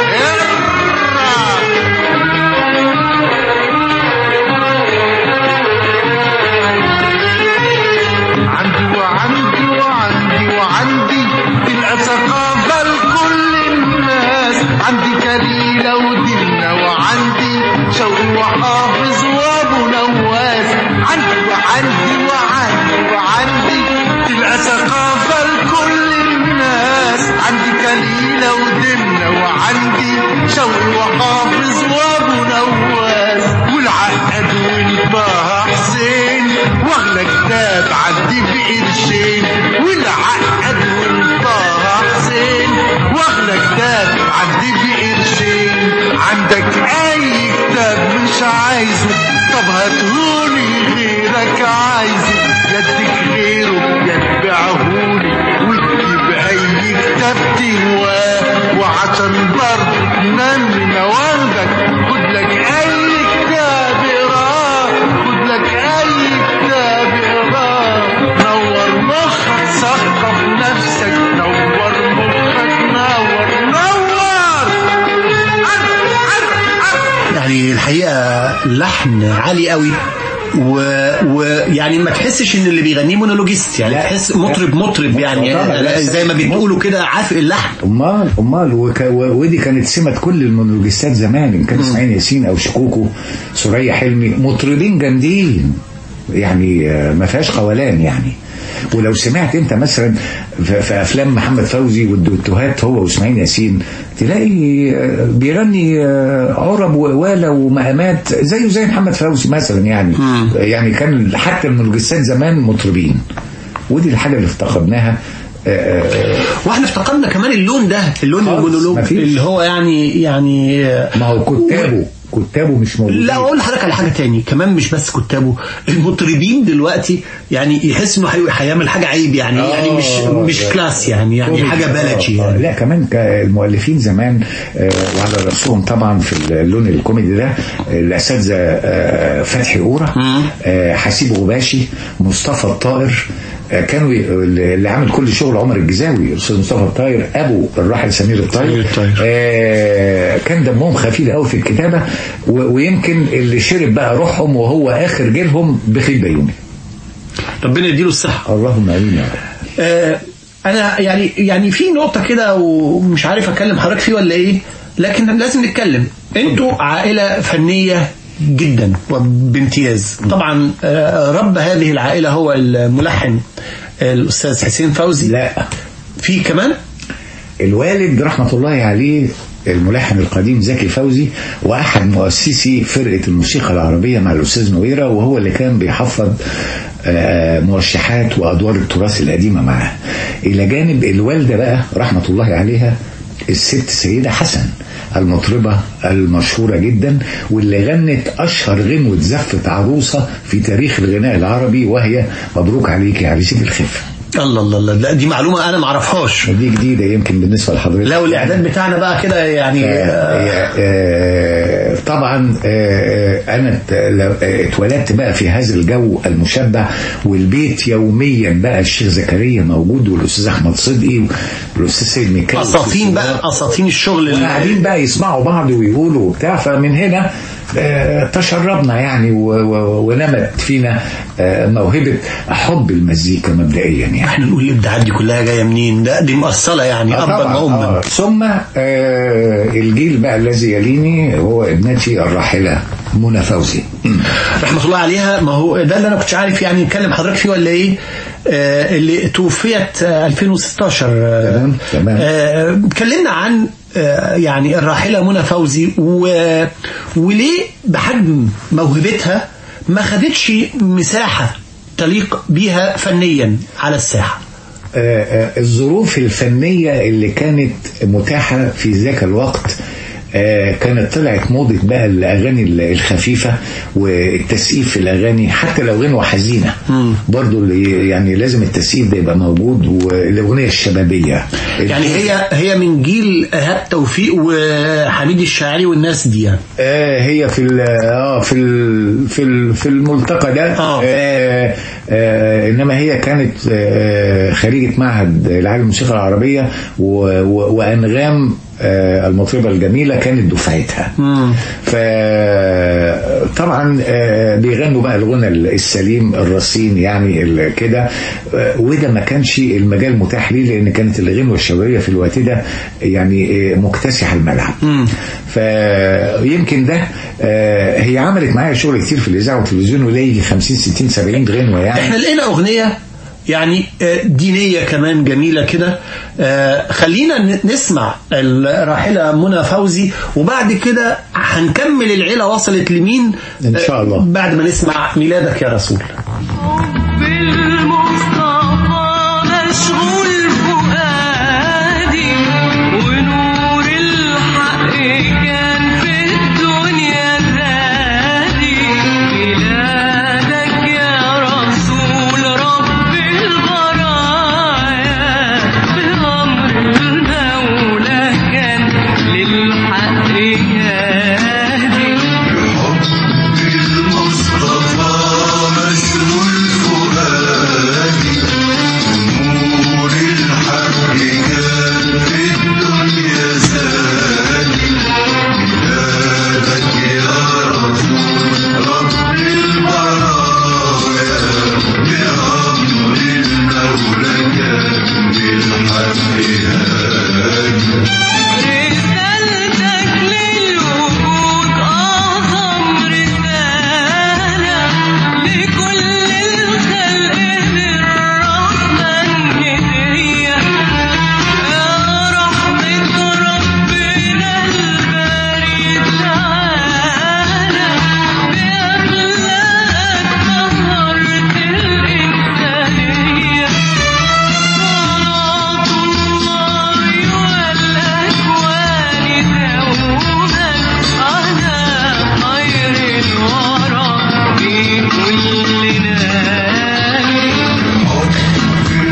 عندي وعندي وعندي وعندي تلقى ثقافة لكل الناس عندي كليلة ودينة وعندي شوقي وحافظ وابو نواس عندي وعندي وعندي وعندي تلقى ثقافة لكل الناس عندي كليلة ودينة وعندي شوقي وحافظ وابو نواس والعقد والباها حسين واغلى كتاب عندي بقرشين والعقد والطه حسين واغلى كتاب عندي بقرشين عندك اي كتاب مش عايزه طب هاتهولي غيرك عايزه يديك غيره يتبعهولي وتجيب اي كتاب تهواه وعشان برضه تنمي مواهبك خد لك اي كتاب اقراه خد لك اي كتاب اقراه نور مخك ثقف نفسك نور مخك نور نور يعني الحقيقة لحن عالي قوي ويعني ما تحسش ان اللي بيغنيه مونولوجيست يعني تحس مطرب مطرب يعني طبعاً، لا، زي ما بتقولوا كده عافق اللحن امال امال وك... و- ودي كانت سمه كل المونولوجيستات زمان ان كان اسماعيل ياسين او شكوكو سوريا حلمي مطربين جامدين يعني آه، ما فيهاش قولان يعني ولو سمعت انت مثلا في في افلام محمد فوزي والدوتوهات هو واسماعيل ياسين تلاقي آه، بيغني آه، عرب ووالا ومقامات زيه زي محمد فوزي مثلا يعني يعني كان حتى المونولوجيستات زمان مطربين ودي الحاجه اللي افتقدناها آه، آه، واحنا افتقدنا كمان اللون ده اللون المونولوج مفيش. اللي هو يعني يعني ما هو كتابه كتابه مش موجودين لا اقول لحضرتك على حاجه تاني كمان مش بس كتابه المطربين دلوقتي يعني يحس انه هي- هيعمل حاجه عيب يعني آه. يعني مش مش كلاس يعني يعني كوميدي. حاجه بلدي آه، يعني لا كمان ك- المؤلفين زمان آه، وعلى راسهم طبعا في اللون الكوميدي ده آه، الاساتذه آه، فتحي قوره آه، حسيب غباشي مصطفى الطائر آه، كانوا ي- اللي عامل كل شغل عمر الجزاوي الاستاذ مصطفى الطاير ابو الراحل سمير الطاير آه، كان دمهم خفيف قوي في الكتابه و- ويمكن اللي شرب بقى روحهم وهو اخر جيلهم بخيل بيومي ربنا يديله الصحه اللهم امين يا رب آه، انا يعني يعني في نقطه كده ومش عارف اكلم حضرتك فيه ولا ايه لكن لازم نتكلم انتوا عائله فنيه جدا وبامتياز طبعا آه، رب هذه العائله هو الملحن الاستاذ حسين فوزي لا في كمان الوالد رحمة الله عليه الملحن القديم زكي فوزي وأحد مؤسسي فرقة الموسيقى العربية مع الأستاذ نويرة وهو اللي كان بيحفظ آه، موشحات وأدوار التراث القديمة معاه إلى جانب الوالدة بقى رحمة الله عليها الست سيدة حسن المطربة المشهورة جدا واللي غنت أشهر غنوة زفة عروسة في تاريخ الغناء العربي وهي مبروك عليك يا عريسة الخفة الله الله الله لا دي معلومه انا ما اعرفهاش دي جديدة يمكن بالنسبة لحضرتك لو الاعداد بتاعنا بقى كده يعني آه، آه، طبعا آه، انا ات- لو- آه، اتولدت بقى في هذا الجو المشبع والبيت يوميا بقى الشيخ زكريا موجود والاستاذ احمد صدقي والاستاذ سيد ميكال اساطين بقى اساطين الشغل اللي- قاعدين بقى يسمعوا بعض ويقولوا وبتاع فمن هنا آه، تشربنا يعني و- و- ونمت فينا آه، موهبة حب المزيكا مبدئيا يعني احنا نقول الابداعات دي كلها جايه منين ده دي مؤصله يعني آه ابا طبعاً، واما آه. ثم آه الجيل بقى الذي يليني هو ابنتي الراحلة منى فوزي رحمه الله عليها ما هو ده اللي انا كنتش عارف يعني نتكلم حضرتك فيه ولا ايه آه اللي توفيت آه 2016 آه تمام تمام آه، اتكلمنا عن آه، يعني الراحلة منى فوزي و... وليه بحجم موهبتها ما خدتش مساحة تليق بيها فنيا على الساحة آه، آه، الظروف الفنية اللي كانت متاحة في ذاك الوقت آه، كانت طلعت موضة بقى الأغاني الخفيفة والتسقيف في الأغاني حتى لو غنوة حزينة برضو اللي يعني لازم التسقيف ده يبقى موجود والأغنية الشبابية يعني هي هي من جيل إيهاب توفيق وحميد الشاعري والناس دي يعني. آه هي في ال اه في ال في ال في الملتقى ده آه. آه آه انما هي كانت آه خريجه معهد العالم الموسيقى العربيه و- و- وانغام آه المطربه الجميله كانت دفعتها فطبعا آه، بيغنوا بقى الغنى السليم الرصين يعني ال- كده آه، وده ما كانش المجال متاح ليه لان كانت الغنوه الشبابيه في الوقت ده يعني آه، مكتسحه الملعب فيمكن ده آه، هي عملت معايا شغل كتير في الاذاعه والتلفزيون وده يجي 50 60 70 غنوه يعني احنا لقينا اغنيه يعني آه، دينيه كمان جميله كده آه، خلينا ن- نسمع الراحله منى فوزي وبعد كده هنكمل العيله وصلت لمين ان شاء الله بعد ما نسمع ميلادك يا رسول مشغول فؤادي ونور الحق كان في الدنيا زادي ميلادك يا رسول رب البرايا بأمر المولى كان للحق هادي المصطفى مشغول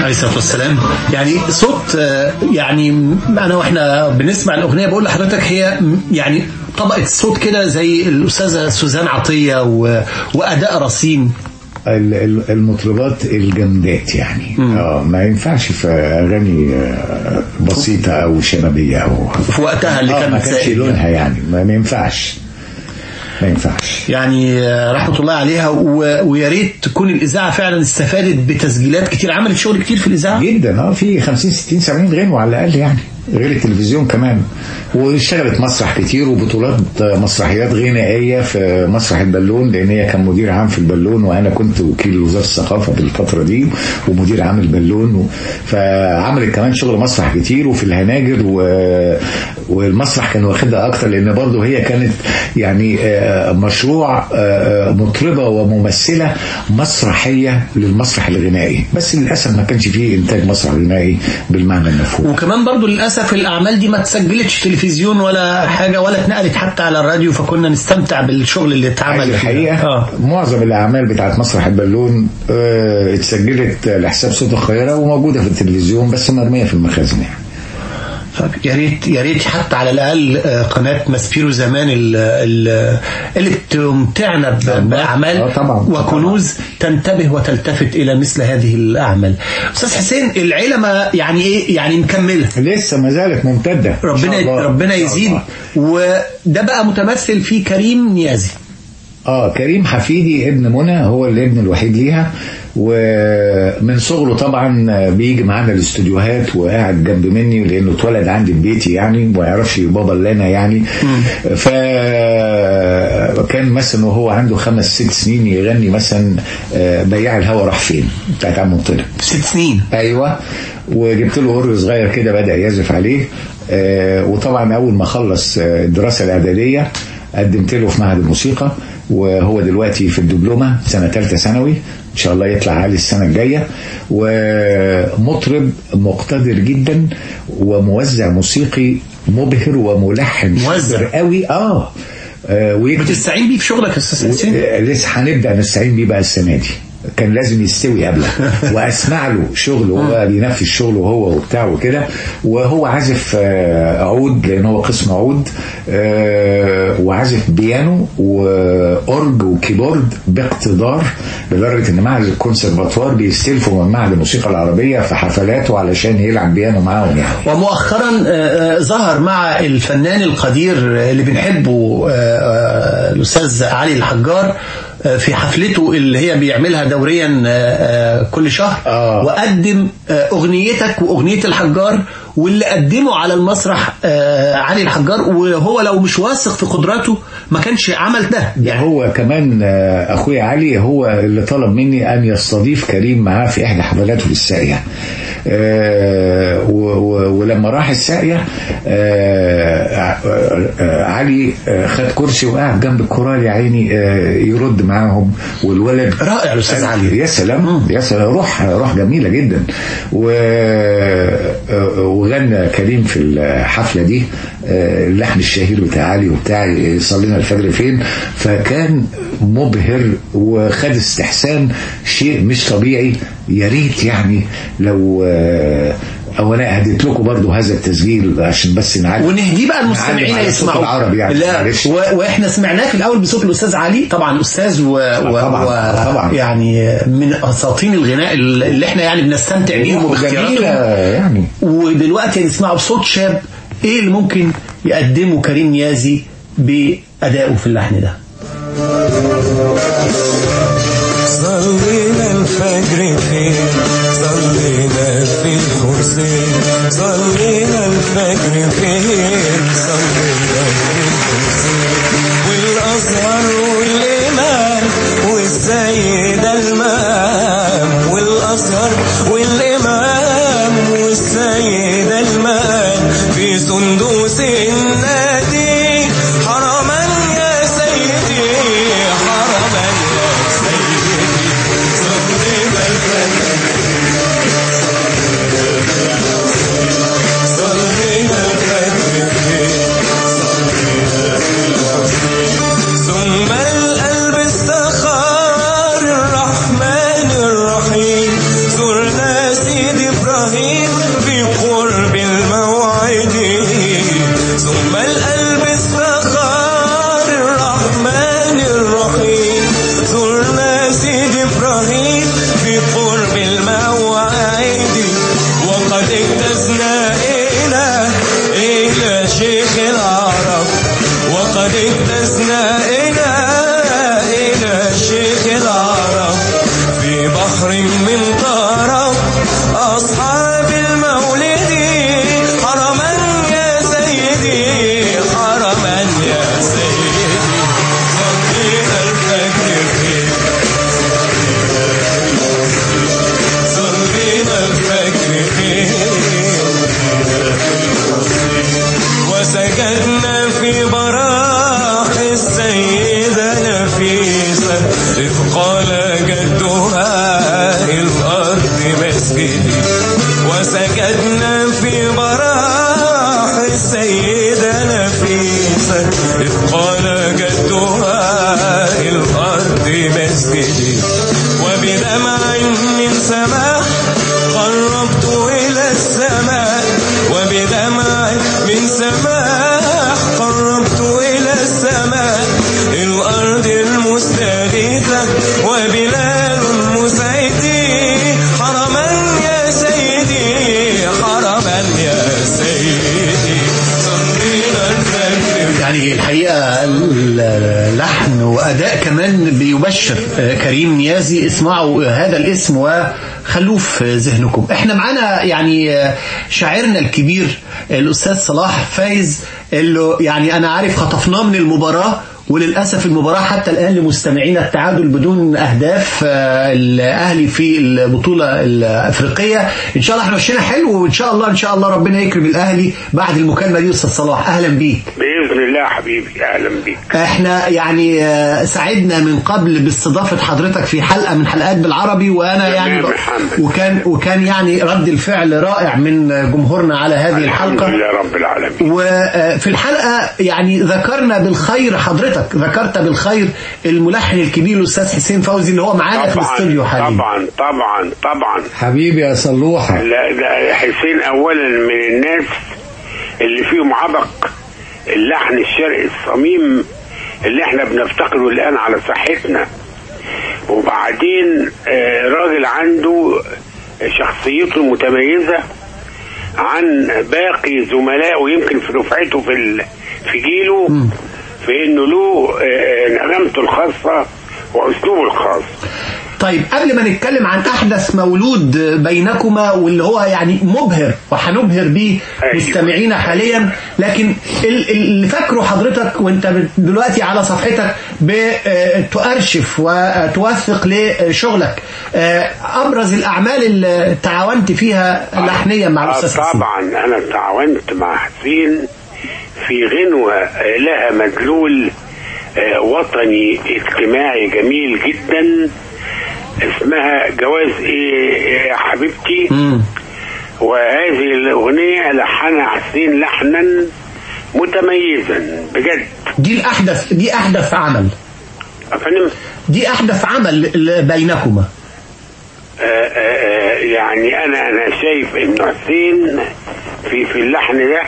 عليه الصلاه والسلام يعني صوت آه، يعني انا واحنا بنسمع الاغنيه بقول لحضرتك هي م- يعني طبقه صوت كده زي الاستاذه سوزان عطيه و... واداء رصين ال- ال- المطربات الجامدات يعني اه ما ينفعش في اغاني آه، بسيطه او شبابيه او في وقتها اللي آه، كان ما كانش سائد لونها يعني ما ما ينفعش ما ينفعش يعني آه، رحمه الله عليها و... ويا ريت تكون الاذاعه فعلا استفادت بتسجيلات كتير عملت شغل كتير في الاذاعه جدا اه في 50 60 70 غنوه على الاقل يعني غير التلفزيون كمان واشتغلت مسرح كتير وبطولات مسرحيات غنائيه في مسرح البالون لان هي كان مدير عام في البالون وانا كنت وكيل وزاره الثقافه في الفتره دي ومدير عام البالون و... فعملت كمان شغل مسرح كتير وفي الهناجر و... والمسرح كان واخدها اكتر لان برضه هي كانت يعني آه، مشروع آه، آه، مطربه وممثله مسرحيه للمسرح الغنائي بس للاسف ما كانش فيه انتاج مسرح غنائي بالمعنى المفهوم وكمان برضو للاسف الاعمال دي ما تسجلتش تلفزيون ولا حاجه ولا اتنقلت حتى على الراديو فكنا نستمتع بالشغل اللي اتعمل فيها. الحقيقه اه معظم الاعمال بتاعت مسرح البالون آه، اتسجلت لحساب صوت القاهره وموجوده في التلفزيون بس مرميه في المخازن يعني يا ريت يا ريت حتى على الاقل آه، قناه ماسبيرو زمان ال- ال- اللي بتمتعنا ب- باعمال وكنوز تنتبه وتلتفت الى مثل هذه الاعمال. استاذ حسين العيله ما يعني ايه يعني مكمله لسه ما زالت ممتده ربنا إن شاء الله. ربنا إن شاء يزيد الله. وده بقى متمثل في كريم نيازي اه كريم حفيدي ابن منى هو الابن الوحيد ليها ومن صغره طبعا بيجي معانا الاستوديوهات وقاعد جنب مني لانه اتولد عندي في بيتي يعني ما يعرفش بابا الا انا يعني فكان مثلا وهو عنده خمس ست سنين يغني مثلا آه، بياع الهوى راح فين بتاعت عم طلع ست سنين ايوه وجبت له قرن صغير كده بدا يعزف عليه آه، وطبعا اول ما خلص آه، الدراسه الاعداديه قدمت له في معهد الموسيقى وهو دلوقتي في الدبلومه سنه ثالثه ثانوي ان شاء الله يطلع عالي السنه الجايه ومطرب مقتدر جدا وموزع موسيقي مبهر وملحن موزع قوي اه بتستعين بيه في شغلك يا استاذ حسين لسه هنبدا نستعين بيه بقى السنه دي كان لازم يستوي قبلها واسمع له شغل وهو بينفذ شغله هو وبتاع وكده وهو عازف آه، عود لان هو قسم عود آه، وعازف بيانو واورج وكيبورد باقتدار لدرجه ان معهد الكونسرفاتوار بيستلفوا من معهد الموسيقى العربيه في حفلاته علشان يلعب بيانو معاهم يعني ومؤخرا آه، آه، ظهر مع الفنان القدير اللي بنحبه آه، آه، الاستاذ علي الحجار آه، في حفلته اللي هي بيعملها دوريا آه، آه، كل شهر وقدم آه، اغنيتك واغنيه الحجار واللي قدمه على المسرح آه، علي الحجار وهو لو مش واثق في قدراته ما كانش عمل ده ده هو كمان آه، اخويا علي هو اللي طلب مني ان يستضيف كريم معاه في احدى حفلاته في الساقيه آه، و- و- ولما راح الساقيه آه، آه، آه، علي آه، خد كرسي وقعد جنب الكورال يا عيني آه، يرد معاهم والولد رائع الاستاذ علي يا سلام يا سلام روح روح جميله جدا و آه، وغنى كريم في الحفله دي آه، اللحن الشهير بتاع علي وبتاع صلينا الفجر فين فكان مبهر وخد استحسان شيء مش طبيعي يا ريت يعني لو آه، او انا هديت لكم برضو هذا التسجيل عشان بس نعلم ونهديه بقى المستمعين نعلم على الصوت يسمعوا العربي يعني لا معلش. و... واحنا سمعناه في الاول بصوت الاستاذ علي طبعا استاذ و... و... طبعاً، و... طبعاً. يعني من اساطين الغناء اللي احنا يعني بنستمتع بيهم جميلة وباختياراتهم يعني ودلوقتي هنسمعه بصوت شاب ايه اللي ممكن يقدمه كريم نيازي بادائه في اللحن ده صلينا الفجر فين صلينا في الحسين صلينا الفجر فين صلينا في الحسين والأزهر والإمام والسيدة المام والأزهر والإمام والسيدة المام في سندوس النادي حرما يا سيدي حرما يا سيدي صلينا الفجر صلينا الفجر ثم وقد اجتزنا إلى إلى شيخ العرب وقد اجتزنا إلى إلى شيخ العرب في بحر من طرب أصحاب المولد حرما يا سيدي حرما يا سيدي صلينا الفجر فيه صلينا الفجر فيه وسجدنا في براح السيدة نفيسة إذ قال جدها الأرض مسجدي وسجدنا في براح السيدة نفيسة إذ قال جدها الأرض مسجدي وبدمع من سماح قربت إلى السماء وبدمع من سماح قربت إلى السماء الأرض المستغيثة وبلال مسعدي حرما يا سيدي حرما يا سيدي صلينا الفجر يعني الحقيقة اللحن وأداء كمان بيبشر آه، كريم نيازي اسمعوا هذا الاسم وخلوه في ذهنكم احنا معانا يعني آه، شاعرنا الكبير الأستاذ صلاح فايز اللي يعني أنا عارف خطفناه من المباراة وللأسف المباراة حتى الآن لمستمعينا التعادل بدون أهداف آه، الأهلي في البطولة الأفريقية إن شاء الله احنا مشينا حلو وإن شاء الله إن شاء الله ربنا يكرم الأهلي بعد المكالمة دي أستاذ صلاح أهلا بيك باذن الله حبيبي اهلا بيك احنا يعني آه، سعدنا من قبل باستضافة حضرتك في حلقة من حلقات بالعربي وانا يعني تمام، الحمد وكان وكان يعني رد الفعل رائع من جمهورنا على هذه الحمد الحلقة لله رب العالمين وفي الحلقة يعني ذكرنا بالخير حضرتك ذكرت بالخير الملحن الكبير الأستاذ حسين فوزي اللي هو معانا في الاستوديو حاليا طبعا طبعا طبعا حبيبي يا صلوحة لا ده حسين اولا من الناس اللي فيهم عبق اللحن الشرقي الصميم اللي احنا بنفتقده الان على صحتنا وبعدين آه، راجل عنده شخصيته متميزة عن باقي زملائه يمكن في دفعته في ال- في جيله في انه له آه، نغمته الخاصة واسلوبه الخاص طيب قبل ما نتكلم عن احدث مولود بينكما واللي هو يعني مبهر وهنبهر بيه مستمعينا حاليا لكن ال- ال- اللي فاكره حضرتك وانت بت- دلوقتي على صفحتك بتؤرشف وتوثق لشغلك آه، ابرز الاعمال اللي تعاونت فيها لحنيا مع آه الاستاذ حسين طبعا انا تعاونت مع حسين في غنوة آه، لها مدلول آه، وطني اجتماعي جميل جدا اسمها جواز ايه يا حبيبتي وهذه الاغنية لحنها حسين لحنا متميزا بجد دي الاحدث دي احدث عمل أفهم دي احدث عمل ل- بينكما آه، آه، آه، يعني انا انا شايف انه حسين في في اللحن ده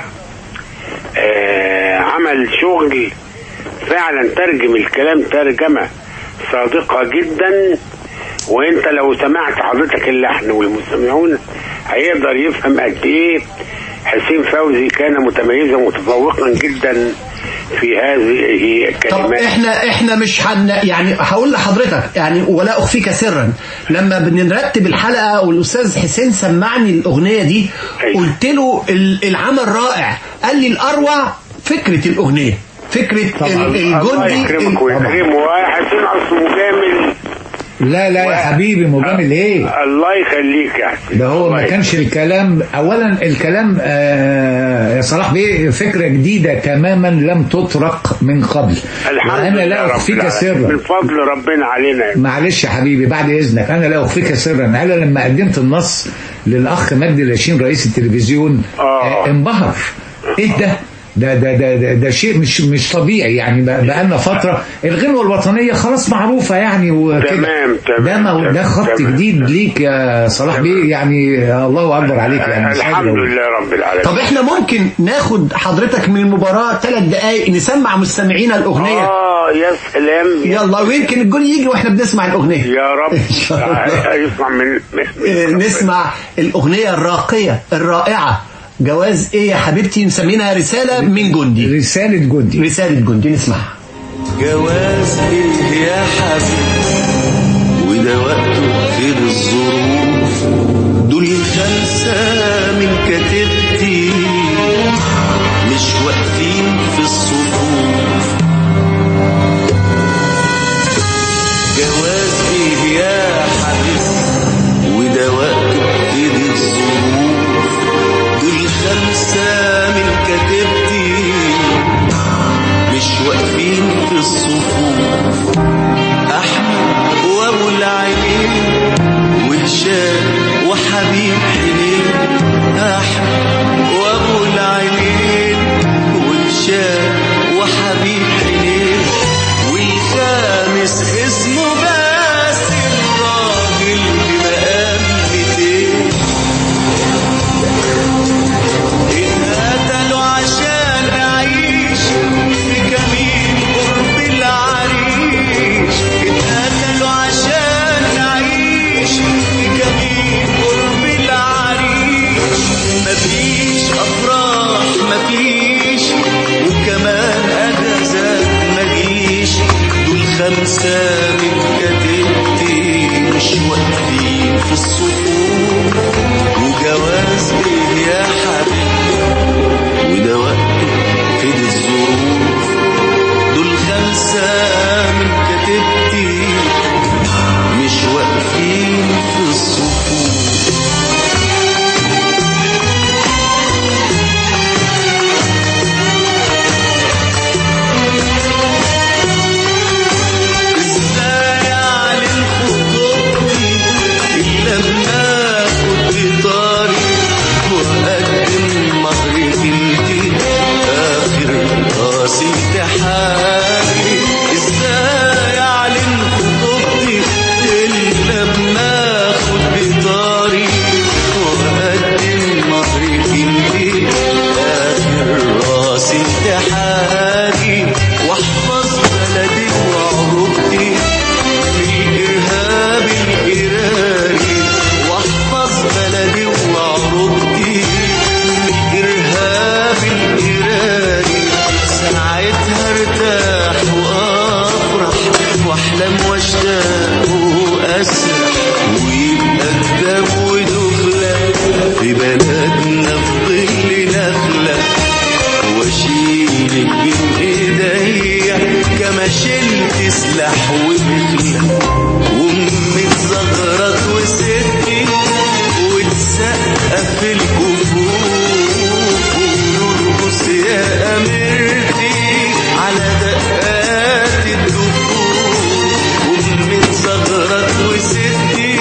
آه، عمل شغل فعلا ترجم الكلام ترجمه صادقه جدا وانت لو سمعت حضرتك اللحن والمستمعون هيقدر يفهم قد ايه حسين فوزي كان متميزا ومتفوقا جدا في هذه طب الكلمات احنا احنا مش هن يعني هقول لحضرتك يعني ولا اخفيك سرا لما بنرتب الحلقه والاستاذ حسين سمعني الاغنيه دي قلت له ال- العمل رائع قال لي الاروع فكره الاغنيه فكره ال- الله الجندي يكرمك ويكرمه حسين اصله مجامل لا لا يا حبيبي مجامل ايه الله يخليك يا حسين ده هو ما كانش الكلام اولا الكلام آه يا صلاح بيه فكره جديده تماما لم تطرق من قبل الحمد وانا لله لا رب اخفيك العالمين. سرا من فضل ربنا علينا معلش يا حبيبي بعد اذنك انا لا اخفيك سرا انا لما قدمت النص للاخ مجدي لاشين رئيس التلفزيون آه. انبهر ايه ده ده ده ده ده, ده شيء مش مش طبيعي يعني بقى لنا فتره الغنوه الوطنيه خلاص معروفه يعني وكده تمام، تمام، ده ما ده تمام، خط تمام. جديد ليك يا صلاح بيه يعني الله اكبر عليك يعني مش الحمد قادر أقول. لله رب العالمين طب احنا ممكن ناخد حضرتك من المباراة ثلاث دقايق نسمع مستمعينا الأغنية اه يا سلام يلا ويمكن الجول يجي واحنا بنسمع الأغنية يا رب يسمع من آه، نسمع الأغنية الراقية الرائعة جواز ايه يا حبيبتي مسمينها رسالة من جندي رسالة جندي رسالة جندي نسمعها جواز ايه يا حبيبي وده وقته خير الظروف دول خمسة من كتيبتي مش واقفين في الصفوف جواز ايه يا حبيبي وده وقته خير الظروف دول خمسة من كتيبتي مش واقفين في الصفوف احمد وابو العينين وهشام وحبيب حنين احمد وابو العينين وهشام وحبيب حنين والخامس اسمه باسم راجل بمقام 200 اتقتلوا عشان اعيش في جميل قرب العريش اتقتلوا عشان اعيش في جميل قرب العريش مفيش افراح مفيش وكمان اجازات مجيش دول خمسة من كتيبتي مش واقفين في الصفوف وجواز ايه يا حبيبي وده وقته فيد الظروف دول خمسة من كتيبتي مش واقفين في الصفوف ازاي اعلن خطوبتي الا لما كنت طاري واقدم مهر بنتي اخر راسي امتحاني ازاي اعلن خطوبتي الا لما اخد بطاري واقدم مهر بنتي اخر راسي امتحاني واحفظ بلدي وعروبتي في الارهاب الارهابي واحفظ بلدي وعروبتي في الارهاب الارهابي ساعتها ارتاح وافرح واحلم واشتاق واسرح ويبقى كتاب ودخله في بلدنا في ظل نخله واشيلك بين ايديا كما شلت سلاح وبخلة وامي اتزغرت وستي وتسقف الكفوف ونرقص يا اميرتي على دقات الدفوف وامي اتزغرت وستي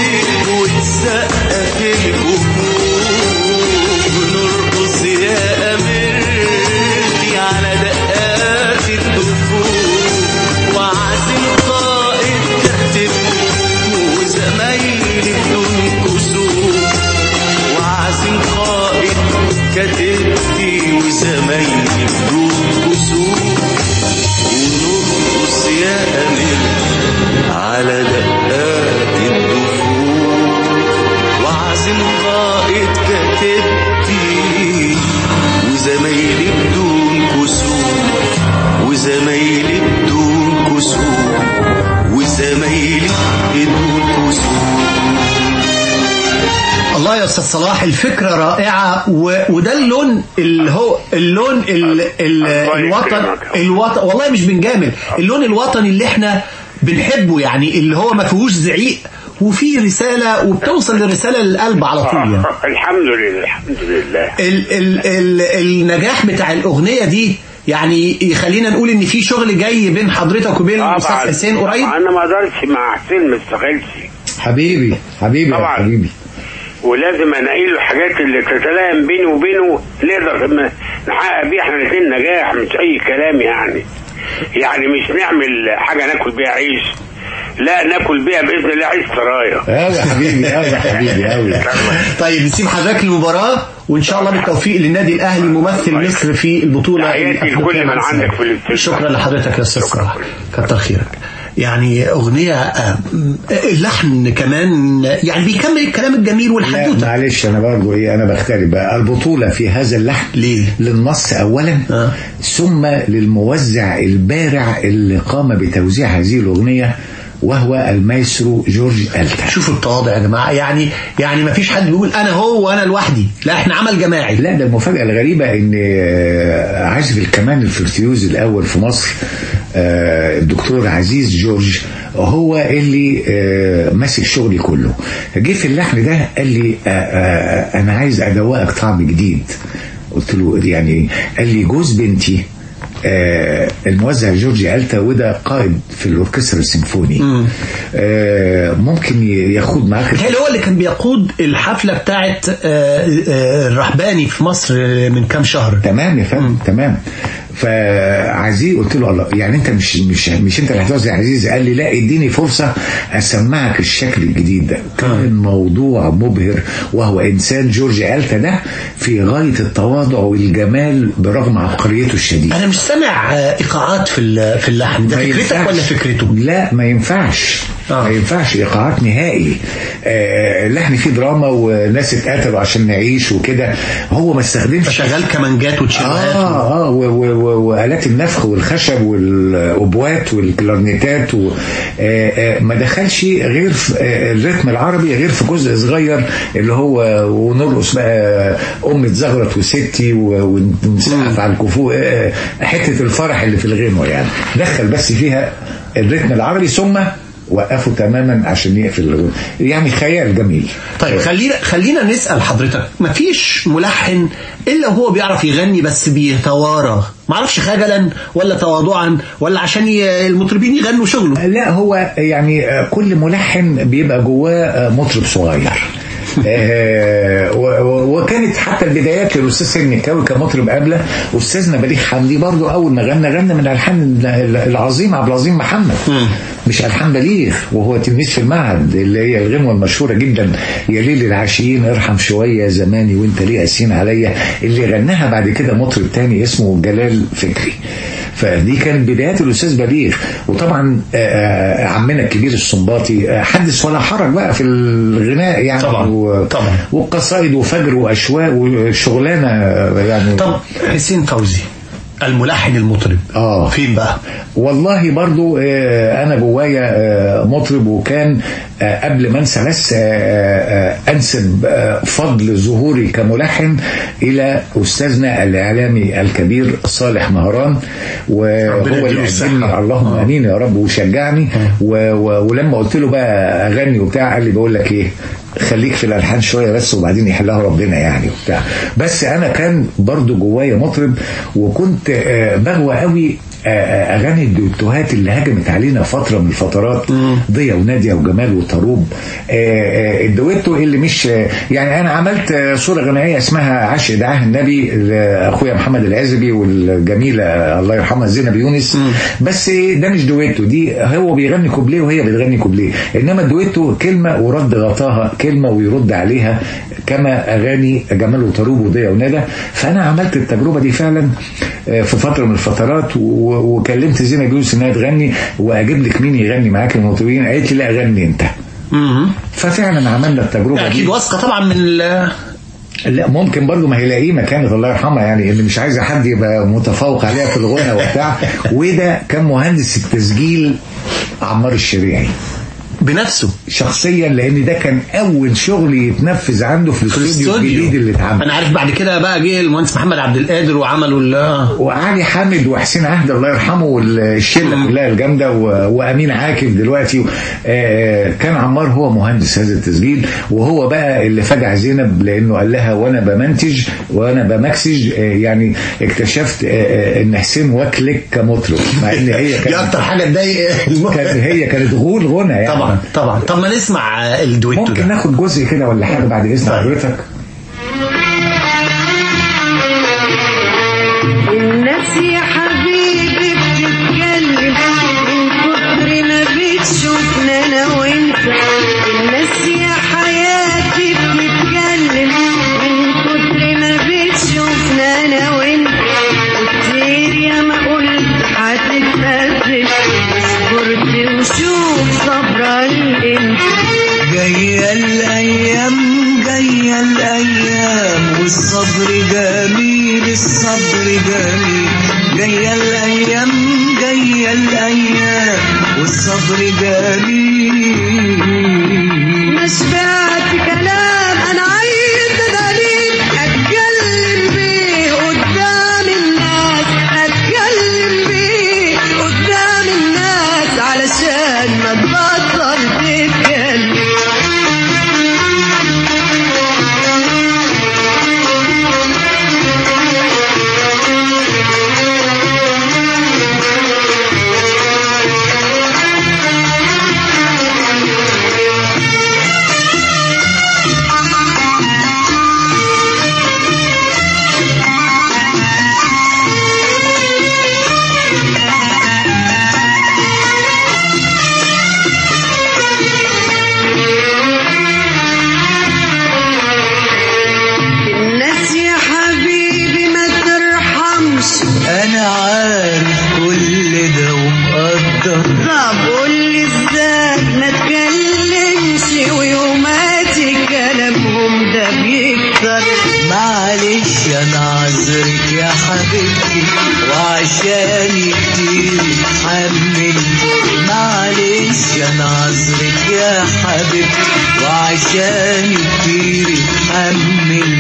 وتسقف الكفوف ونرقص يا اميرتي على دقات الدفوف وعازم قائد كتب وزمايلي بدون كسوف وعازم قائد كتبتي وزمايلي بدون كسوف ونرقص يا امير على دقات الدفوف وعازم قائد كتبتي وزمايلي بدون كسوف وزمايلي بدون كسوف وزمايلي بدون كسوف الله يا استاذ صلاح الفكرة رائعة و... وده اللون اللي هو اللون ال... ال... الوطن الوطن والله مش بنجامل اللون الوطني اللي احنا بنحبه يعني اللي هو ما فيهوش زعيق وفي رسالة وبتوصل الرسالة للقلب على طول يعني الحمد لله الحمد لله ال ال ال النجاح بتاع الأغنية دي يعني يخلينا نقول ان في شغل جاي بين حضرتك وبين الاستاذ طبعا حسين قريب انا ما اقدرش مع حسين ما اشتغلش حبيبي حبيبي يا طبعا. حبيبي ولازم انقي له الحاجات اللي تتلائم بيني وبينه نقدر ن- نحقق بيه احنا الاثنين نجاح مش اي كلام يعني يعني مش نعمل حاجه ناكل بيها عيش لا ناكل بيها باذن الله عيش سرايا قوي يا حبيبي قوي يا حبيبي قوي طيب نسيب حضرتك المباراة وإن شاء الله بالتوفيق للنادي الأهلي ممثل مصر في البطولة تحياتي الأفريقية لكل من مع السنة. عندك في الاستوديو. شكرا لحضرتك يا أستاذ صلاح كتر خيرك يعني أغنية آه، اللحن كمان يعني بيكمل الكلام الجميل لا والحدوتة معلش انا برضو ايه انا بختلف بقى البطوله في هذا اللحن ليه؟ للنص اولا آه. ثم للموزع البارع اللي قام بتوزيع هذه الاغنيه وهو المايسترو جورج التا شوفوا التواضع يا جماعة يعني يعني ما فيش حد بيقول أنا هو وأنا لوحدي لا إحنا عمل جماعي لا ده المفاجأة الغريبة ان آه، عازف الكمان الفرتيوز الاول في مصر آه، الدكتور عزيز جورج هو اللي آه، ماسك شغلي كله جه في اللحن ده قال لي آه، آه، انا عايز ادوقك طعم جديد قلت له يعني إيه؟ قال لي جوز بنتي آه الموزع جورجي ألتا وده قائد في الأوركسترا السيمفوني آه ممكن ياخد معاك بتهيألي هو اللي كان بيقود الحفلة بتاعت آه، آه، الرحباني في مصر من كام شهر تمام يا فندم تمام فعزيز قلت له الله يعني انت مش مش مش انت اللي هتوزع يا عزيز قال لي لا اديني فرصه اسمعك الشكل الجديد ده كان موضوع مبهر وهو انسان جورج التا ده في غايه التواضع والجمال برغم عبقريته الشديده أنا مش سامع آه، إيقاعات في ال- في اللحن ده ما فكرتك ينفعش. ولا فكرته؟ لا ما ينفعش آه. ما ينفعش ايقاعات نهائي آه اللحن فيه دراما وناس اتقتلوا عشان نعيش وكده هو ما استخدمش شغال كمانجات وتشيلوهات اه اه و- و- و- والات النفخ والخشب والاوبوات والكلارنيتات و آه آه ما دخلش غير في آه الريتم العربي غير في جزء صغير اللي هو ونرقص بقى امي اتزغرت وستي و- ونسقف على الكفوف آه حته الفرح اللي في الغنوه يعني دخل بس فيها الريتم العربي ثم وقفوا تماما عشان يقفل الغنوة. يعني خيال جميل طيب خلينا خلينا نسأل حضرتك مفيش ملحن إلا وهو بيعرف يغني بس بيتوارى معرفش خجلا ولا تواضعا ولا عشان ي- المطربين يغنوا شغله لا هو يعني آه، كل ملحن بيبقى جواه آه، مطرب صغير آه، و- و- وكانت حتى البدايات للاستاذ سيد مكاوي كمطرب قبله استاذنا بليغ حمدي برضو اول ما غنى غنى من الالحان العظيم عبد العظيم محمد مش الحان بليغ وهو تلميذ في المعهد اللي هي الغنوه المشهوره جدا يا ليل العاشقين ارحم شويه يا زماني وانت ليه قاسين عليا اللي غناها بعد كده مطرب تاني اسمه جلال فكري فدي كانت بدايات الاستاذ بليغ وطبعا آه، آه، عمنا الكبير السنباطي آه، حدث ولا حرج بقى في الغناء يعني طبعا، و... طبعا. والقصائد وفجر واشواق وشغلانه آه، يعني طب حسين فوزي الملحن المطرب اه فين بقى والله برضو آه، انا جوايا آه، مطرب وكان آه، قبل ما انسى بس آه، آه، انسب آه، فضل ظهوري كملحن الى استاذنا الاعلامي الكبير صالح مهران وهو ربنا يديله اللي الصحة. قدمني اللهم امين يا رب وشجعني و- و- ولما قلت له بقى اغني وبتاع قال لي بقول لك ايه خليك في الالحان شويه بس وبعدين يحلها ربنا يعني وبتاع بس انا كان برضو جوايا مطرب وكنت آه، بغوى قوي آه، آه، اغاني الدويتوهات اللي هجمت علينا فتره من الفترات ضيا وناديه وجمال وطروب آه، آه، الدويتو اللي مش آه، يعني انا عملت آه، صوره غنائيه اسمها عشق دعاه النبي لاخويا محمد العزبي والجميله آه، الله يرحمها زينب يونس بس ده مش دويتو دي هو بيغني كوبليه وهي بتغني كوبليه انما الدويتو كلمه ورد غطاها كلمه ويرد عليها كما اغاني جمال وطروب وضيا وندى فانا عملت التجربه دي فعلا آه، في فتره من الفترات و- وكلمت زينب يونس انها تغني واجيب لك مين يغني معاك المطربين قالت لي لا غني انت ففعلا عملنا التجربه دي اكيد واثقه طبعا من ال- لا ممكن برضه ما هيلاقيه مكانة الله يرحمها يعني اللي مش عايزه حد يبقى متفوق عليها في الغنى وبتاع وده كان مهندس التسجيل عمار الشريعي بنفسه شخصيا لان ده كان اول شغل يتنفذ عنده في الاستوديو الجديد اللي اتعمل انا عارف بعد كده بقى جه المهندس محمد عبد القادر وعملوا ال- وعلي حامد وحسين عهد الله يرحمه والشله كلها الجامده و- وامين عاكف دلوقتي آه، كان عمار هو مهندس هذا التسجيل وهو بقى اللي فجع زينب لانه قال لها وانا بمنتج وانا بمكسج آه، يعني اكتشفت آه، آه، ان حسين واكلك كمطرب مع ان هي دي كانت اكتر حاجه تضايق كانت هي كانت غول غنى يعني طبعا طبعا طب ما نسمع الدويتو ممكن ده ناخد جزء كده ولا حاجه بعد اذن حضرتك يا حبيبي بتتكلم من كتر ما بتشوفنا انا وانت الناس يا حياتي بتتكلم من كتر ما بتشوفنا انا وانت كتير يا ما قلت هتتقبل صبرت وشوف صبرا انت جاية الأيام جاية الأيام والصبر جميل الصبر جميل جاية الأيام جاية الأيام والصبر جميل ما شبعت كلام انا عايز دليل اتكلم بيه قدام الناس اتكلم بيه قدام الناس علشان ما تبطل تتكلم الناس يا حبيبي ما ترحمش أنا عارف كل ده ومقدر طب قولي ازاي ما تكلمش ويوماتي كلامهم ده بيكتر معلش أنا عذرك يا حبيبتي وعشاني كتير حمل معلش أنا عذرك يا حبيبتي وعشاني كتير حمل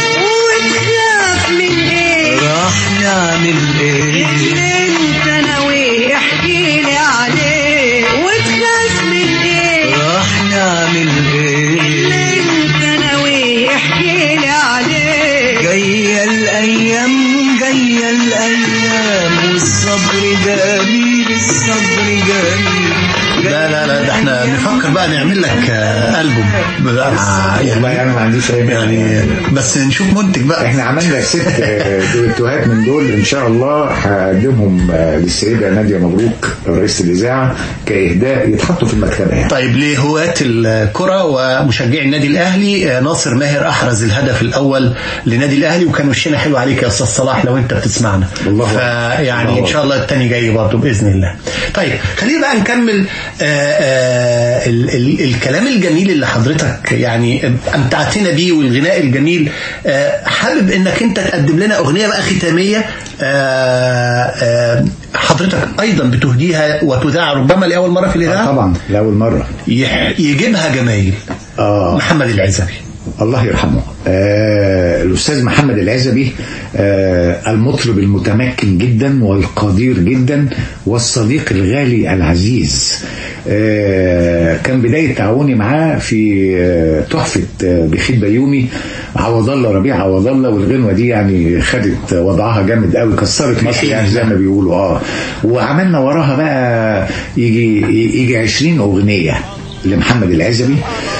وتخاف من ايه راح نعمل ايه اللي انت ناوي احكي لي عليه وتخاف من ايه راح نعمل ايه اللي انت ناوي احكي لي عليه جاية الأيام جاية الأيام والصبر جميل الصبر جميل لا لا لا ده احنا نفكر بقى نعمل لك آه، ألبوم آه، والله انا ما عنديش اي مانع يعني بس نشوف منتج بقى احنا عملنا ست آه، دويتوهات من دول ان شاء الله هقدمهم آه، للسيده ناديه مبروك رئيسه الاذاعه كاهداء يتحطوا في المكتبه يعني طيب لهواة الكرة ومشجعي النادي الأهلي آه، ناصر ماهر أحرز الهدف الأول لنادي الأهلي وكان وشنا حلو عليك يا أستاذ صلاح لو أنت بتسمعنا الله فيعني إن شاء الله التاني جاي برضه بإذن الله طيب خلينا بقى نكمل آه، آه، ال- ال- الكلام الجميل اللي حضرتك يعني أمتعتنا بيه والغناء الجميل آه، حابب إنك أنت تقدم لنا أغنية بقى ختامية آه، آه، حضرتك أيضا بتهديها وتذاع ربما لأول مرة في الإذاعة طبعا لاول مره يح- يجيبها جمايل اه محمد العزبي الله يرحمه آه الأستاذ محمد العزبي آه المطرب المتمكن جدا والقدير جدا والصديق الغالي العزيز آه كان بداية تعاوني معاه في آه تحفة آه بخيت بيومي عوض الله ربيع عوض الله والغنوة دي يعني خدت وضعها جامد قوي كسرت مصر يعني زي ما بيقولوا اه وعملنا وراها بقى يجي يجي 20 أغنية لمحمد العزبي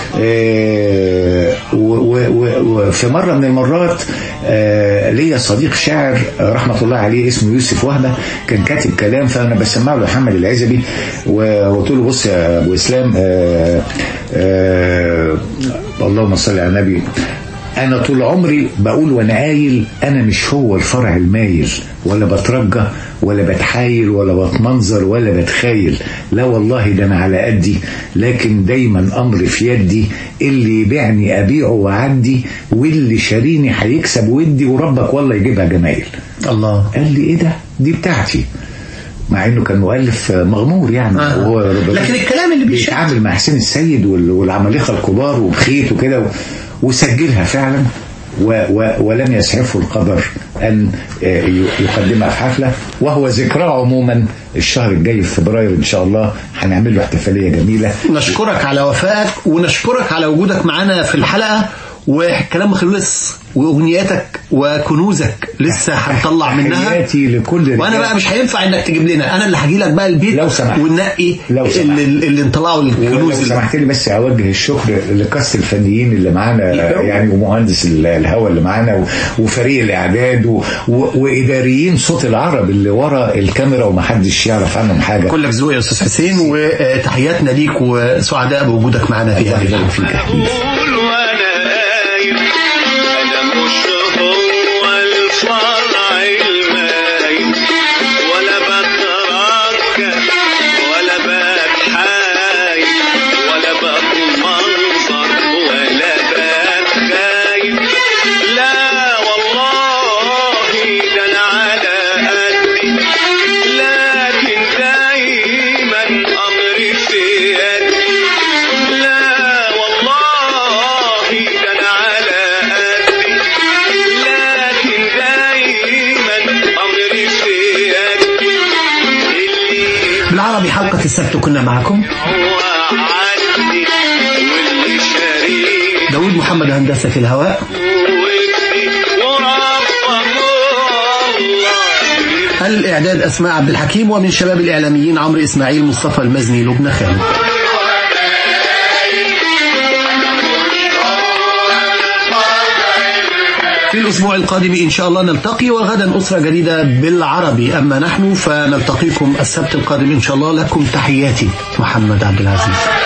آه، و- و- و- وفي مرة من المرات آه، ليا صديق شاعر آه، رحمة الله عليه اسمه يوسف وهبة كان كاتب كلام فأنا بسمعه لمحمد العزبي وقلت له بص يا أبو إسلام آه، آه، اللهم صل على النبي انا طول عمري بقول وانا قايل انا مش هو الفرع المايل ولا بترجى ولا بتحايل ولا بتمنظر ولا بتخايل لا والله ده انا على قدي لكن دايما امر في يدي اللي يبيعني ابيعه واعدي واللي شاريني هيكسب ودي وربك والله يجيبها جمايل الله قال لي ايه ده دي بتاعتي مع انه كان مؤلف مغمور يعني آه. وهو لكن الكلام اللي بيشد بيتعامل مع حسين السيد وال- والعمالقه الكبار وبخيت وكده و- وسجلها فعلا و و ولم يسعفه القدر ان آه، ي- يقدمها في حفله وهو ذكراه عموما الشهر الجاي في فبراير ان شاء الله هنعمل له احتفاليه جميله نشكرك على وفائك ونشكرك على وجودك معنا في الحلقة وكلام خلص واغنياتك وكنوزك لسه هنطلع منها تحياتي لكل وانا بقى مش هينفع انك تجيب لنا انا اللي هجي لك بقى البيت لو سمحت. وننقي لو سمحت. اللي, اللي انطلعوا ولو الكنوز اللي سمحت لي بس اوجه الشكر لكاست الفنيين اللي معانا يعني ومهندس ال- الهوا اللي معانا و- وفريق الاعداد و- و- واداريين صوت العرب اللي ورا الكاميرا ومحدش يعرف عنهم حاجه كلك ذوق يا استاذ حسين وتحياتنا ليك وسعداء بوجودك معنا في هذه انا مش هو الفرع المايل ولا بتركب ولا بتحايل ولا بتمنظر ولا بتخايل لا والله ده انا على قدي لكن دايما امري في يدي لا والله ده انا على قدي لكن دايما امري في يدي اللي بالعربي حلقة السبت كنا معكم هو عندي واللي شريك داود محمد هندسة في الهواء ودي وربك الله الإعداد أسماء عبد الحكيم ومن شباب الإعلاميين عمرو إسماعيل مصطفى المزني لبنى خالد في الأسبوع القادم إن شاء الله نلتقي وغدا أسرة جديدة بالعربي أما نحن فنلتقيكم السبت القادم إن شاء الله لكم تحياتي محمد عبد العزيز